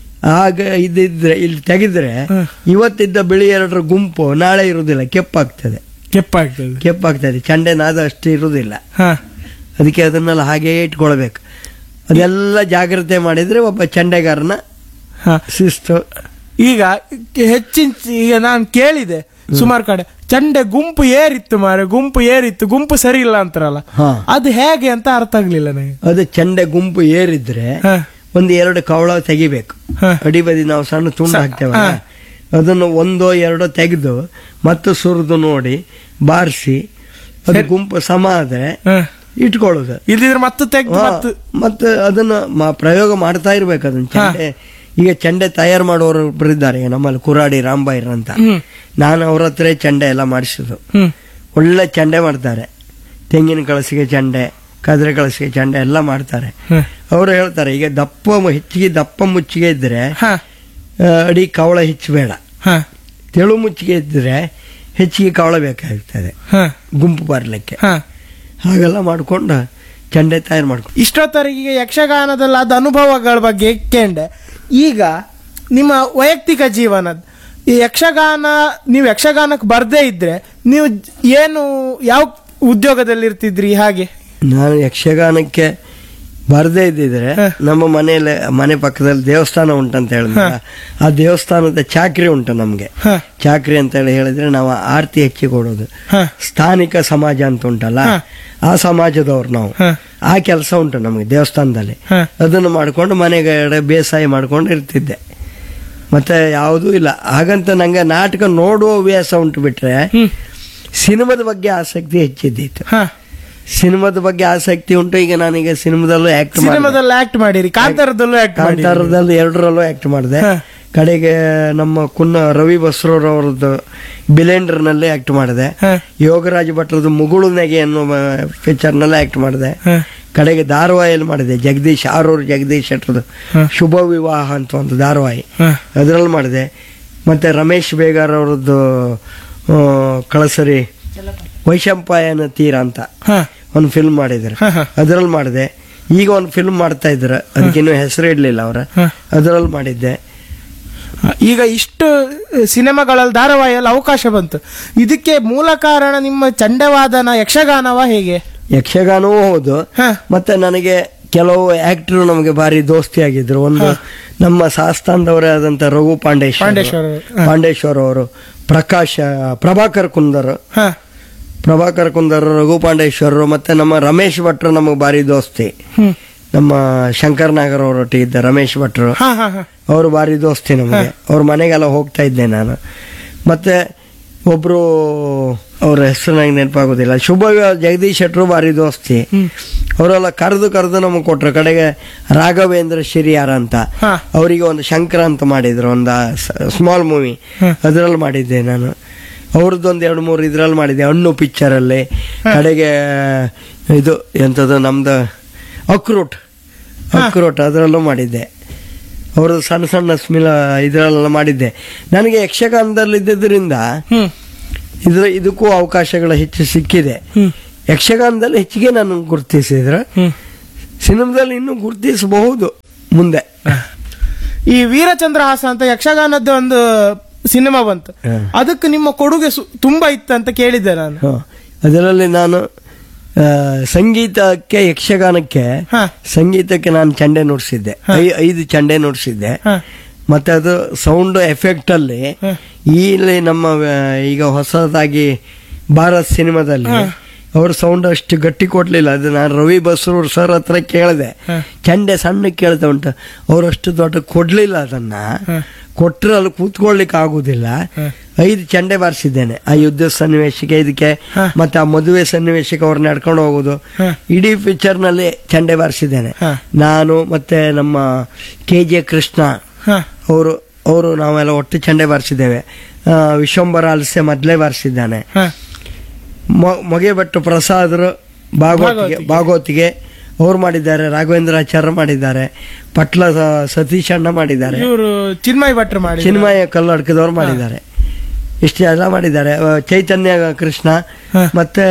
ಆಗ ಇದ್ದಿದ್ರೆ ಇಲ್ಲಿ ತೆಗೆದ್ರೆ ಹಾ. ಇವತ್ತಿದ್ದ ಬಿಳಿ ಎರಡರ ಗುಂಪು ನಾಳೆ ಇರುವುದಿಲ್ಲ ಕೆಪ್ಪಾಗ್ತದೆ ಕೆಪ್ಪಾಗ್ತದೆ ಕೆಪ್ಪಾಗ್ತದೆ ಚಂಡೆ ನಾದ ಅಷ್ಟು ಇರುವುದಿಲ್ಲ ಹಾ ಅದಕ್ಕೆ ಅದನ್ನೆಲ್ಲ ಹಾಗೇ ಇಟ್ಕೊಳ್ಬೇಕು ಅದೆಲ್ಲ ಜಾಗ್ರತೆ ಮಾಡಿದ್ರೆ ಒಬ್ಬ ಚಂಡೆಗಾರನ ಹಾ ಶಿಸ್ತು ಈಗ ಹೆಚ್ಚಿನ ಈಗ ನಾನು ಕೇಳಿದೆ ಸುಮಾರು ಕಡೆ ಚಂಡೆ ಗುಂಪು ಏರಿತ್ತು ಮಾರೆ ಗುಂಪು ಏರಿತ್ತು ಗುಂಪು ಸರಿ ಇಲ್ಲ ಅಂತಾರಲ್ಲ ಹಾ. ಅದು ಹೇಗೆ ಅಂತ ಅರ್ಥ ಆಗ್ಲಿಲ್ಲ ನನಗೆ ಅದು ಚಂಡೆ ಗುಂಪು ಏರಿದ್ರೆ ಹಾ, ಒಂದು ಎರಡು ಕವಳ ತೆಗಿಬೇಕು ಹಾ. ಅಡಿಬದಿ ನಾವು ಸಣ್ಣ ತುಂಡು ಸ- ಹಾಕ್ತೇವಲ್ಲ ಹಾ. ಅದನ್ನು ಒಂದೋ ಎರಡೋ ತೆಗೆದು ಮತ್ತು ಸುರಿದು ನೋಡಿ ಬಾರಿಸಿ ಅದು ಸರಿ. ಗುಂಪು ಸಮ ಆದ್ರೆ ಹಾ. ಇಟ್ಕೊಳ್ಳೋದು ಇಲ್ದಿದ್ರೆ ಮತ್ತೆ ತೆಗ್ದು ಹಾ, ಮತ್ತೆ ಮತ್ತೆ ಅದನ್ನ ಮ- ಪ್ರಯೋಗ ಮಾಡ್ತಾ ಇರ್ಬೇಕು ಅದನ್ನ ಹಾ. ಚಂಡೆ ಈಗ ಚಂಡೆ ತಯಾರು ಮಾಡೋರು ಒಬ್ರು ಇದ್ದಾರೆ ಈಗ ನಮ್ಮಲ್ಲಿ ಕುರಾಡಿ ರಾಂಬೈರ್ ಅಂತ ಹ್ಮ್ ನಾನು ಅವ್ರ ಹತ್ರ ಚಂಡೆ ಎಲ್ಲ ಮಾಡಿಸಿದ್ದು ಹ್ಮ್ ಒಳ್ಳೆ ಚಂಡೆ ಮಾಡ್ತಾರೆ ತೆಂಗಿನ ಕಳಸಿಗೆ ಚಂಡೆ ಕದ್ರೆ ಕಳಸಿಗೆ ಚಂಡೆ ಎಲ್ಲ ಮಾಡ್ತಾರೆ ಹ್ಮ್. ಅವರು ಹೇಳ್ತಾರೆ ಈಗ ದಪ್ಪ ಮು- ಹೆಚ್ಚಿಗೆ ದಪ್ಪ ಮುಚ್ಚಿಗೆ ಇದ್ರೆ ಹಾ ಆ, ಅಡಿ ಕವಳ ಹೆಚ್ಚಬೇಡ ಹಾ ತೆಳು ಮುಚ್ಚಿಗೆ ಇದ್ರೆ ಹೆಚ್ಚಿಗೆ ಕವಳ ಬೇಕಾಗ್ತದೆ ಹಾ ಗುಂಪು ಬರಲಿಕ್ಕೆ ಹಾ ಹಾಗೆಲ್ಲ ಮಾಡ್ಕೊಂಡು ಚಂಡೆ ತಯಾರು ಮಾಡ್ಕೊಂಡು ಇಷ್ಟೊತ್ತವರೆಗೆ ಯಕ್ಷಗಾನದಲ್ಲಿ ಆದ ಅನುಭವಗಳ ಬಗ್ಗೆ ಕೇಂಡೆ ಈಗ ನಿಮ್ಮ ವೈಯಕ್ತಿಕ ಜೀವನದ ಈ ಯಕ್ಷಗಾನ ನೀವು ಯಕ್ಷಗಾನಕ್ಕೆ ಬರ್ದೇ ಇದ್ರೆ ನೀವು ಜ- ಏನು ಯಾವ ಉದ್ಯೋಗದಲ್ಲಿ ಇರ್ತಿದ್ರಿ ಹಾಗೆ ನಾನು ಯಕ್ಷಗಾನಕ್ಕೆ ಬರದೇ ಇದ್ದಿದ್ರೆ ಹ. ನಮ್ಮ ಮನೆಯಲ್ಲಿ ಮನೆ ಪಕ್ಕದಲ್ಲಿ ದೇವಸ್ಥಾನ ಉಂಟಂತ ಹೇಳಿದ್ರೆ ಆ ದೇವಸ್ಥಾನದ ಚಾಕ್ರಿ ಉಂಟು ನಮ್ಗೆ ಹ, ಚಾಕ್ರಿ ಅಂತ ಹೇಳಿ ಹೇಳಿದ್ರೆ ನಾವು ಆರತಿ ಹೆಚ್ಚಿ ಕೊಡೋದು ಹ, ಸ್ಥಾನಿಕ ಸಮಾಜ ಅಂತ ಉಂಟಲ್ಲ ಹ. ಆ ಸಮಾಜದವ್ರು ನಾವು ಹ, ಆ ಕೆಲಸ ಉಂಟು ನಮಗೆ ದೇವಸ್ಥಾನದಲ್ಲಿ ಹ. ಅದನ್ನು ಮಾಡ್ಕೊಂಡು ಮನೆಗೆ ಬೇಸಾಯ ಮಾಡ್ಕೊಂಡು ಇರ್ತಿದ್ದೆ ಮತ್ತೆ ಯಾವುದೂ ಇಲ್ಲ ಹಾಗಂತ ನಂಗೆ ನಾಟಕ ನೋಡುವ ಹವ್ಯಾಸ ಉಂಟು ಬಿಟ್ರೆ ಹ್ಮ್, ಸಿನಿಮಾದ ಬಗ್ಗೆ ಆಸಕ್ತಿ ಹೆಚ್ಚಿದ್ದಿತ್ತು ಹ. ಸಿನಿಮಾದ ಬಗ್ಗೆ ಆಸಕ್ತಿ ಉಂಟು ಈಗ ನಾನೀಗ ಸಿನಿಮಾದಲ್ಲೂ ಆಕ್ಟ್ ಮಾಡಿದೆ ಸಿನಿಮಾದಲ್ಲಿ ಆಕ್ಟ್ ಮಾಡಿರಿ ಕಾಂತಾರದಲ್ಲೂ ಆಕ್ಟ್ ಮಾಡಿರಿ ಕಾಂತಾರದಲ್ಲಿ ಎರಡರಲ್ಲೂ ಆಕ್ಟ್ ಮಾಡಿದೆ ಹ. ಕಡೆಗೆ ನಮ್ಮ ಕುನ್ನ ರವಿ ಬಸ್ರೂರವ್ರದ್ದು ಬಿಲೆಂಡರ್ನಲ್ಲಿ ಆಕ್ಟ್ ಮಾಡಿದೆ ಹ, ಯೋಗರಾಜ್ ಭಟ್ರದ್ದು ಮುಗುಳು ನೆಗೆ ಅನ್ನುವ ಪಿಕ್ಚರ್ನಲ್ಲಿ ಆಕ್ಟ್ ಮಾಡಿದೆ ಹ, ಕಡೆಗೆ ಧಾರಾವಾಹಿಯಲ್ಲಿ ಮಾಡಿದೆ ಜಗದೀಶ್ ಆರೂರು ಜಗದೀಶ್ ಶೆಟ್ರದ್ದು ಹ. ಶುಭ ವಿವಾಹ ಅಂತ ಒಂದು ಧಾರಾವಾಹಿ ಹ, ಅದರಲ್ಲಿ ಮಾಡಿದೆ ಮತ್ತೆ ರಮೇಶ್ ಬೇಗಾರ್ ಅವರದ್ದು ಆ, ಕಳಸರಿ ವೈಶಂಪಾಯನ ತೀರ ಅಂತ ಹ, ಒಂದು ಫಿಲ್ಮ್ ಮಾಡಿದ್ರು ಹ, ಹ. ಅದರಲ್ಲಿ ಮಾಡಿದೆ ಈಗ ಒಂದು ಫಿಲ್ಮ್ ಮಾಡ್ತಾ ಇದ್ರು ಅದಕ್ಕಿನ್ನೂ ಹೆಸರು ಇಡ್ಲಿಲ್ಲ ಅವ್ರ ಹ. ಅದರಲ್ಲಿ ಮಾಡಿದ್ದೆ ಈಗ ಇಷ್ಟು ಸಿನಿಮಾಗಳಲ್ಲಿ ಧಾರಾವಾಹಿಯಲ್ಲಿ ಅವಕಾಶ ಬಂತು ಇದಕ್ಕೆ ಮೂಲ ಕಾರಣ ನಿಮ್ಮ ಚಂಡವಾದನ ಯಕ್ಷಗಾನವ ಹೇಗೆ ಯಕ್ಷಗಾನವೂ ಹೌದು ಹ, ಮತ್ತೆ ನನಗೆ ಕೆಲವು ಆಕ್ಟರ್ ನಮಗೆ ಭಾರಿ ದೋಸ್ತಿ ಆಗಿದ್ರು ಒಂದು ನಮ್ಮ ಸಾಸ್ತಾನದವರೇ ಆದಂತ ರಘು ಪಾಂಡೇಶ್ವರ ಪಾಂಡೇಶ್ವರ ಹ, ಪಾಂಡೇಶ್ವರ ಅವರು ಪ್ರಕಾಶ ಪ್ರಭಾಕರ್ ಕುಂದರ್ ಹ, ಪ್ರಭಾಕರ್ ಕುಂದರ್ ರಘು ಪಾಂಡೇಶ್ವರರು ಮತ್ತೆ ನಮ್ಮ ರಮೇಶ್ ಭಟ್ರು ನಮಗೆ ಭಾರಿ ದೋಸ್ತಿ ಹ್ಮ್. ನಮ್ಮ ಶಂಕರ್ ನಾಗರ್ ಅವರೊಟ್ಟಿಗೆ ಇದ್ದ ರಮೇಶ್ ಭಟ್ರು ಹ, ಹ, ಹ. ಅವರು ಭಾರಿ ದೋಸ್ತಿ ನಮಗೆ ಅವ್ರ ಮನೆಗೆಲ್ಲ ಹೋಗ್ತಾ ಇದ್ದೆ ನಾನು ಮತ್ತೆ ಒಬ್ರು ಅವ್ರ ಹೆಸರು ನಂಗೆ ನೆನಪಾಗೋದಿಲ್ಲ ಶುಭ ಜಗದೀಶ್ ಶೆಟ್ರು ಭಾರಿ ದೋಸ್ತಿ ಹ್ಮ್. ಅವರೆಲ್ಲ ಕರೆದು ಕರೆದು ನಮಗೆ ಕೊಟ್ರು ಕಡೆಗೆ ರಾಘವೇಂದ್ರ ಶಿರಿಯಾರ ಅಂತ ಹ. ಅವರಿಗೆ ಒಂದು ಶಂಕರ ಅಂತ ಮಾಡಿದ್ರು ಒಂದು ಸ್ಮಾಲ್ ಮೂವಿ ಹ. ಅದರಲ್ಲಿ ಮಾಡಿದ್ದೆ ನಾನು ಅವ್ರದ್ದೊಂದು ಎರಡು ಮೂರು ಇದ್ರಲ್ಲಿ ಮಾಡಿದ್ದೆ ಹಣ್ಣು ಪಿಕ್ಚರಲ್ಲಿ ಕಡೆಗೆ ಇದು ಎಂಥದ್ದು ನಮ್ದು ಅಕ್ರೂಟ್ ಅಕ್ರೂಟ್ ಅದರಲ್ಲೂ ಮಾಡಿದ್ದೆ ಅವ್ರದ್ದು ಸಣ್ಣ ಸಣ್ಣ ಸ್ಮಿಲ ಇದರಲ್ಲೆಲ್ಲ ಮಾಡಿದ್ದೆ ನನಗೆ ಯಕ್ಷಗಾನದಲ್ಲಿ ಇದ್ದಿದ್ದರಿಂದ ಹ್ಮ್. ಇದ್ರ ಇದಕ್ಕೂ ಅವಕಾಶಗಳು ಹೆಚ್ಚು ಸಿಕ್ಕಿದೆ ಹ್ಮ್ ಯಕ್ಷಗಾನದಲ್ಲಿ ಹೆಚ್ಚಿಗೆ ನಾನು ಗುರುತಿಸಿದ್ರೆ ಹ್ಮ್ ಸಿನಿಮಾದಲ್ಲಿ ಇನ್ನೂ ಗುರುತಿಸಬಹುದು ಮುಂದೆ ಈ ವೀರಚಂದ್ರಹಾಸ ಅಂತ ಯಕ್ಷಗಾನದ ಒಂದು ಸಿನಿಮಾ ಬಂತು ಹ. ಅದಕ್ಕೆ ನಿಮ್ಮ ಕೊಡುಗೆ ಸು- ತುಂಬಾ ಇತ್ತು ಅಂತ ಕೇಳಿದ್ದೆ ನಾನು ಹ. ಅದರಲ್ಲಿ ನಾನು ಆ, ಸಂಗೀತಕ್ಕೆ ಯಕ್ಷಗಾನಕ್ಕೆ ಹ. ಸಂಗೀತಕ್ಕೆ ನಾನು ಚಂಡೆ ನುಡಿಸಿದ್ದೆ ಐ- ಐದು ಚಂಡೆ ನುಡಿಸಿದ್ದೆ ಹ. ಮತ್ತೆ ಅದು ಸೌಂಡ್ ಎಫೆಕ್ಟ್ ಅಲ್ಲಿ ಹ. ಇಲ್ಲಿ ನಮ್ಮ ಆ, ಈಗ ಹೊಸದಾಗಿ ಭಾರತ್ ಸಿನಿಮಾದಲ್ಲಿ ಅವ್ರ ಸೌಂಡ್ ಅಷ್ಟು ಗಟ್ಟಿ ಕೊಡ್ಲಿಲ್ಲ ಅದು ನಾನು ರವಿ ಬಸ್ರೂರ್ ಸರ್ ಹತ್ರ ಕೇಳಿದೆ ಹ. ಚಂಡೆ ಸಣ್ಣ ಕೇಳ್ತಾ ಉಂಟು ಅವರಷ್ಟು ದೊಡ್ಡ ಕೊಡ್ಲಿಲ್ಲ ಅದನ್ನ ಹ. ಕೊಟ್ರೆ ಅಲ್ಲಿ ಕೂತ್ಕೊಳ್ಳಿಕ್ಕೆ ಆಗುದಿಲ್ಲ ಹ. ಐದು ಚಂಡೆ ಬಾರಿಸಿದ್ದೇನೆ ಆ ಯುದ್ಧ ಸನ್ನಿವೇಶಕ್ಕೆ ಇದಕ್ಕೆ ಹ. ಮತ್ತೆ ಆ ಮದುವೆ ಸನ್ನಿವೇಶಕ್ಕೆ ಅವ್ರನ್ನ ನಡ್ಕೊಂಡು ಹೋಗುದು ಹ. ಇಡೀ ಪಿಕ್ಚರ್ ನಲ್ಲಿ ಚಂಡೆ ಬಾರಿಸಿದ್ದೇನೆ ಹ. ನಾನು ಮತ್ತೆ ನಮ್ಮ ಕೆ ಜೆ ಕೃಷ್ಣ ಹ. ಅವರು ಅವರು ನಾವೆಲ್ಲ ಒಟ್ಟು ಚಂಡೆ ಬಾರಿಸಿದ್ದೇವೆ ಆ, ವಿಶ್ವಂಬರ ಅಲಸೆ ಮೊದಲೇ ಬಾರಿಸಿದ್ದಾನೆ ಹ. ಮೊ- ಮೊಗೆ ಭಟ್ಟು ಪ್ರಸಾದರು ಭಾಗವತಿಗೆ ಭಾಗವತಿಗೆ. ಭಾಗವತಿಗೆ ಅವ್ರು ಮಾಡಿದ್ದಾರೆ ರಾಘವೇಂದ್ರಾಚಾರ್ಯ ಮಾಡಿದ್ದಾರೆ ಪಟ್ಲ ಸ- ಸತೀಶ್ ಅಣ್ಣ ಮಾಡಿದ್ದಾರೆ ಇವರು ಚಿನ್ಮಯ್ ಭಟ್ರು ಮಾಡಿ ಚಿನ್ಮಯ ಕಲ್ಲಡ್ಕದವ್ರು ಮಾಡಿದ್ದಾರೆ ಇಷ್ಟು ಎಲ್ಲ ಮಾಡಿದ್ದಾರೆ ಆ, ಚೈತನ್ಯ ಕೃಷ್ಣ ಹ. ಮತ್ತೆ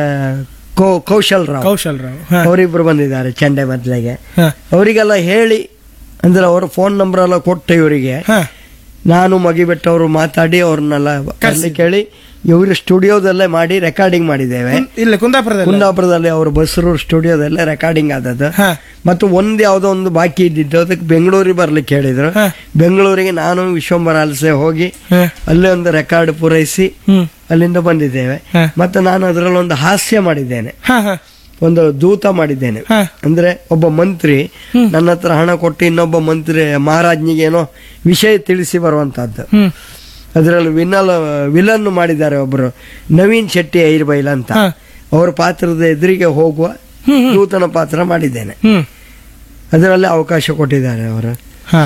ಕೌ- ಕೌಶಲ್ ರಾವ್ ಕೌಶಲ್ ರಾವ್ ಹ. ಅವರಿಬ್ರು ಬಂದಿದ್ದಾರೆ ಚಂಡೆ ಮೊದಲಿಗೆ ಹ. ಅವರಿಗೆಲ್ಲ ಹೇಳಿ ಅಂದ್ರೆ ಅವ್ರ ಫೋನ್ ನಂಬರ್ ಎಲ್ಲ ಕೊಟ್ಟು ಇವರಿಗೆ ಹ. ನಾನು ಮಗಿಬಿಟ್ಟವರು ಮಾತಾಡಿ ಅವ್ರನ್ನೆಲ್ಲ ಕರ್ಲಿ ಕೇಳಿ ಇವರು ಸ್ಟುಡಿಯೋದಲ್ಲೇ ಮಾಡಿ ರೆಕಾರ್ಡಿಂಗ್ ಮಾಡಿದ್ದೇವೆ ಕುಂ- ಇಲ್ಲ ಕುಂದಾಪುರದಲ್ಲಿ ಕುಂದಾಪುರದಲ್ಲಿ ಅವರು ಬಸರೂರು ಸ್ಟುಡಿಯೋದಲ್ಲೇ ರೆಕಾರ್ಡಿಂಗ್ ಆದದ್ದು ಹ. ಮತ್ತು ಒಂದು ಯಾವುದೋ ಒಂದು ಬಾಕಿ ಇದ್ದಿದ್ದು ಅದಕ್ಕೆ ಬೆಂಗಳೂರಿಗೆ ಬರ್ಲಿಕ್ಕೆ ಹೇಳಿದ್ರು ಹ. ಬೆಂಗಳೂರಿಗೆ ನಾನು ವಿಶ್ವಂಬರ ಅಲಸೆ ಹೋಗಿ ಹ. ಅಲ್ಲೇ ಒಂದು ರೆಕಾರ್ಡ್ ಪೂರೈಸಿ ಹ್ಮ್ ಅಲ್ಲಿಂದ ಬಂದಿದ್ದೇವೆ ಹ. ಮತ್ತೆ ನಾನು ಅದರಲ್ಲಿ ಒಂದು ಹಾಸ್ಯ ಮಾಡಿದ್ದೇನೆ ಹ, ಹ. ಒಂದು ದೂತ ಮಾಡಿದ್ದೇನೆ ಹ. ಅಂದ್ರೆ ಒಬ್ಬ ಮಂತ್ರಿ ನನ್ನ ಹತ್ರ ಹಣ ಕೊಟ್ಟು ಇನ್ನೊಬ್ಬ ಮಂತ್ರಿ ಮಹಾರಾಜ್ನಿಗೆ ಏನೋ ವಿಷಯ ತಿಳಿಸಿ ಬರುವಂತಹದ್ದು ಹ್ಮ್ ಅದರಲ್ಲಿ ವಿನಲ್ ವಿಲನ್ ಮಾಡಿದ್ದಾರೆ ಒಬ್ಬರು ನವೀನ್ ಶೆಟ್ಟಿ ಐರ್ಬೈಲ್ ಅಂತ ಹ. ಅವ್ರ ಪಾತ್ರದ ಎದುರಿಗೆ ಹೋಗುವ ಹ್ಮ್, ಹ್ಮ್. ದೂತನ ಪಾತ್ರ ಮಾಡಿದ್ದೇನೆ ಹ್ಮ್ ಅದರಲ್ಲಿ ಅವಕಾಶ ಕೊಟ್ಟಿದ್ದಾರೆ ಅವರು ಹ.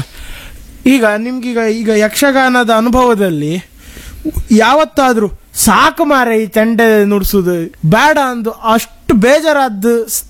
ಈಗ ನಿಮ್ಗೀಗ ಈಗ ಯಕ್ಷಗಾನದ ಅನುಭವದಲ್ಲಿ ಯಾವತ್ತಾದ್ರೂ ಸಾಕು ಮಾರೆ ಈ ಚಂಡೆ ನುಡ್ಸುದು ಬೇಡ ಅಂದು ಅಷ್ಟು ಬೇಜಾರಾದ್ದು ಸ್-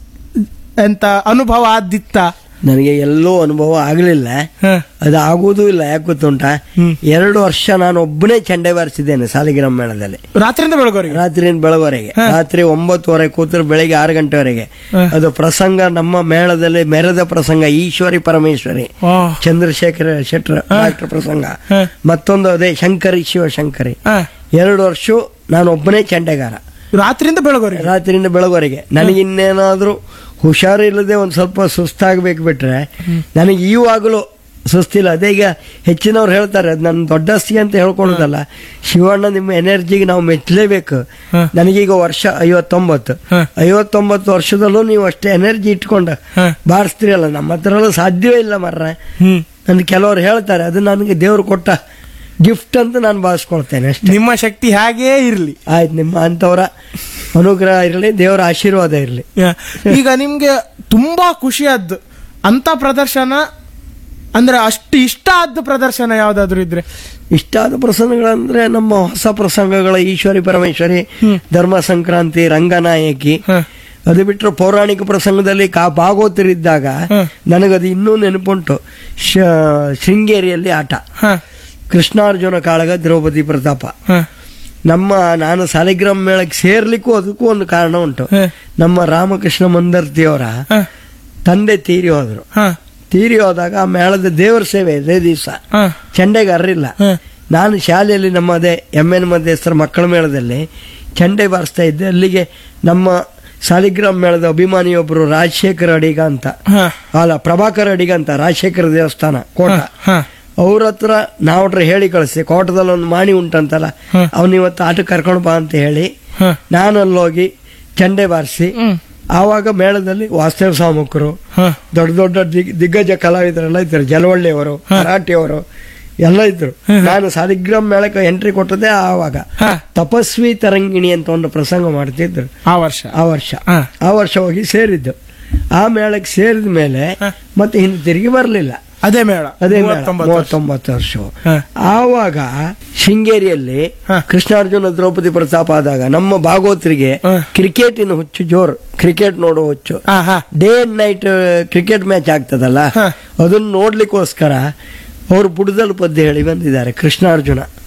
ಎಂತ ಅನುಭವ ಆದಿತ್ತ ನನಗೆ ಎಲ್ಲೋ ಅನುಭವ ಆಗಲಿಲ್ಲ ಅದು ಆಗುವುದೂ ಇಲ್ಲ ಯಾಕೆ ಗೊತ್ತುಂಟಾ ಹ್ಮ್. ಎರಡು ವರ್ಷ ನಾನು ಒಬ್ಬನೇ ಚಂಡೆ ಬಾರಿಸಿದ್ದೇನೆ ಸಾಲಿಗ್ರಾಮ ಮೇಳದಲ್ಲಿ ರಾತ್ರಿಯಿಂದ ಬೆಳಗೋರಿಗೆ ರಾತ್ರಿಯಿಂದ ಬೆಳವರೆಗೆ ರಾತ್ರಿ ಒಂಬತ್ತುವರೆ ಕೂತ್ರೆ ಬೆಳಿಗ್ಗೆ ಆರು ಗಂಟೆವರೆಗೆ ಹ. ಅದು ಪ್ರಸಂಗ ನಮ್ಮ ಮೇಳದಲ್ಲಿ ಮೆರೆದ ಪ್ರಸಂಗ ಈಶ್ವರಿ ಪರಮೇಶ್ವರಿ ಚಂದ್ರಶೇಖರ ಶೆಟ್ರ ಡಾಕ್ಟರ್ ಪ್ರಸಂಗ ಹ. ಮತ್ತೊಂದು ಅದೇ ಶಂಕರಿ ಶಿವಶಂಕರಿ ಎರಡು ವರ್ಷ ನಾನು ಒಬ್ಬನೇ ಚಂಡೆಗಾರ ರಾತ್ರಿಯಿಂದ ಬೆಳಗೋರಿಗೆ ರಾತ್ರಿಯಿಂದ ಬೆಳವರೆಗೆ ನನಗೆ ಇನ್ನೇನಾದ್ರೂ ಹುಷಾರಿಲ್ಲದೆ ಒಂದ್ ಸ್ವಲ್ಪ ಸುಸ್ತಾಗ್ಬೇಕು ಬಿಟ್ರೆ ನನಗೆ ಈವಾಗಲೂ ಸುಸ್ತಿಲ್ಲ ಅದೇ ಈಗ ಹೆಚ್ಚಿನವ್ರು ಹೇಳ್ತಾರೆ ಅದು ನನ್ನ ದೊಡ್ಡಸ್ತಿ ಅಂತ ಹೇಳ್ಕೊಳ್ಳೋದಲ್ಲ ಶಿವಣ್ಣ ನಿಮ್ಮ ಎನರ್ಜಿಗೆ ನಾವು ಮೆಚ್ಚಲೇಬೇಕು ಹ. ನನಗೀಗ ವರ್ಷ ಐವತ್ತೊಂಬತ್ತು ಹ. ಐವತ್ತೊಂಬತ್ತು ವರ್ಷದಲ್ಲೂ ನೀವು ಅಷ್ಟೇ ಎನರ್ಜಿ ಇಟ್ಕೊಂಡು ಹ. ಬಾರಿಸ್ತೀರಲ್ಲ ನಮ್ಮ ಹತ್ರ ಎಲ್ಲ ಸಾಧ್ಯವೇ ಇಲ್ಲ ಮರ್ರೆ ಹ್ಮ್ ನನ್ ಕೆಲವರು ಹೇಳ್ತಾರೆ ಅದು ನನಗೆ ದೇವ್ರು ಕೊಟ್ಟ ಗಿಫ್ಟ್ ಅಂತ ನಾನು ಭಾವಿಸ್ಕೊಳ್ತೇನೆ ಅಷ್ಟೇ ನಿಮ್ಮ ಶಕ್ತಿ ಹಾಗೇ ಇರ್ಲಿ ಆಯ್ತು ನಿಮ್ಮ ಅಂತವರ ಅನುಗ್ರಹ ಇರಲಿ ದೇವರ ಆಶೀರ್ವಾದ ಇರಲಿ ಈಗ ನಿಮ್ಗೆ ತುಂಬಾ ಖುಷಿಯಾದ್ದು ಅಂತ ಪ್ರದರ್ಶನ ಅಂದ್ರೆ ಅಷ್ಟು ಇಷ್ಟ ಆದ ಪ್ರದರ್ಶನ ಯಾವ್ದಾದ್ರು ಇದ್ರೆ ಇಷ್ಟಾದ ಪ್ರಸಂಗಗಳಂದ್ರೆ ನಮ್ಮ ಹೊಸ ಪ್ರಸಂಗಗಳ ಈಶ್ವರಿ ಪರಮೇಶ್ವರಿ ಧರ್ಮ ಸಂಕ್ರಾಂತಿ ರಂಗನಾಯಕಿ ಹ. ಅದು ಬಿಟ್ಟರೆ ಪೌರಾಣಿಕ ಪ್ರಸಂಗದಲ್ಲಿ ಕಾ ಭಾಗವತರಿದ್ದಾಗ ಹ. ನನಗದು ಇನ್ನೂ ನೆನಪುಂಟು ಶ ಶೃಂಗೇರಿಯಲ್ಲಿ ಆಟ ಹ, ಕೃಷ್ಣಾರ್ಜುನ ಕಾಳಗ ದ್ರೌಪದಿ ಪ್ರತಾಪ ಹ, ನಮ್ಮ ನಾನು ಸಾಲಿಗ್ರಾಮ್ ಮೇಳಕ್ಕೆ ಸೇರ್ಲಿಕ್ಕೂ ಅದಕ್ಕೂ ಒಂದು ಕಾರಣ ಉಂಟು ಹ, ನಮ್ಮ ರಾಮಕೃಷ್ಣ ಮಂದರ್ತಿಯವರ ಹ, ತಂದೆ ತೀರಿ ಹೋದ್ರು ಹ, ತೀರಿ ಹೋದಾಗ ಆ ಮೇಳದ ದೇವರ ಸೇವೆ ಇದೇ ದಿವಸ ಹ, ಚಂಡೆಗಾರರಿಲ್ಲ ಹ. ನಾನು ಶಾಲೆಯಲ್ಲಿ ನಮ್ಮದೇ ಎಮ್ ಎನ್ ಮಧ್ಯಸ್ಥರ ಮಕ್ಕಳ ಮೇಳದಲ್ಲಿ ಚಂಡೆ ಬಾರಿಸ್ತಾ ಇದ್ದೆ ಅಲ್ಲಿಗೆ ನಮ್ಮ ಸಾಲಿಗ್ರಾಮ್ ಮೇಳದ ಅಭಿಮಾನಿಯೊಬ್ಬರು ರಾಜಶೇಖರ ಅಡಿಗ ಅಂತ ಹ, ಅಲ್ಲ ಪ್ರಭಾಕರ್ ಅಡಿಗ ಅಂತ ರಾಜಶೇಖರ ದೇವಸ್ಥಾನ ಕೋಟ ಹ, ಅವ್ರ ಹತ್ರ ನಾವ್ರ ಹೇಳಿ ಕಳಿಸಿ ಕೋಟದಲ್ಲಿ ಒಂದು ಮಾಣಿ ಉಂಟಂತಲ್ಲ ಹ. ಅವನ್ ಇವತ್ತು ಆಟಕ್ಕೆ ಕರ್ಕೊಂಡು ಬಾ ಅಂತ ಹೇಳಿ ಹ. ನಾನು ಅಲ್ಲೋಗಿ ಚಂಡೆ ಬಾರಿಸಿ ಹ್ಮ್. ಆವಾಗ ಮೇಳದಲ್ಲಿ ವಾಸ್ತವ ಸಾಮುಕರು ಹ, ದೊಡ್ಡ ದೊಡ್ಡ ದಿಗ್- ದಿಗ್ಗಜ ಕಲಾವಿದರೆಲ್ಲ ಇದ್ರು ಜಲವಳ್ಳಿಯವರು ಮರಾಠಿಯವರು ಎಲ್ಲ ಇದ್ರು ನಾನು ಸಾಲಿಗ್ರಾಮ್ ಮೇಳಕ್ಕೆ ಎಂಟ್ರಿ ಕೊಟ್ಟದೆ ಆವಾಗ ಹ. ತಪಸ್ವಿ ತರಂಗಿಣಿ ಅಂತ ಒಂದು ಪ್ರಸಂಗ ಮಾಡ್ತಿದ್ರು ಆ ವರ್ಷ ಆ ವರ್ಷ ಹ. ಆ ವರ್ಷ ಹೋಗಿ ಸೇರಿದ್ದು ಆ ಮೇಳಕ್ಕೆ ಸೇರಿದ ಮೇಲೆ ಹ. ಮತ್ತೆ ಹಿಂದೆ ತಿರುಗಿ ಬರಲಿಲ್ಲ ಅದೇ ಮೇಳ ಅದೇ ಮೇಳ, ಮೂವತ್ತೊಂಬತ್ತು ವರ್ಷ. ಮೂವತ್ತೊಂಬತ್ತು ವರ್ಷ ಹ. ಆವಾಗ ಶೃಂಗೇರಿಯಲ್ಲಿ ಹ. ಕೃಷ್ಣಾರ್ಜುನ ದ್ರೌಪದಿ ಪ್ರತಾಪ ಆದಾಗ ನಮ್ಮ ಭಾಗವತರಿಗೆ ಹ. ಕ್ರಿಕೆಟಿನ ಹುಚ್ಚು ಜೋರು ಕ್ರಿಕೆಟ್ ನೋಡೋ ಹುಚ್ಚು ಹ, ಹ. Day and night cricket match ಆಗ್ತದಲ್ಲ ಹ. ಅದನ್ನ ನೋಡ್ಲಿಕ್ಕೋಸ್ಕರ ಅವರು ಬುಡದಲ್ಲಿ ಪದ್ಯ ಹೇಳಿ ಬಂದಿದ್ದಾರೆ ಕೃಷ್ಣಾರ್ಜುನ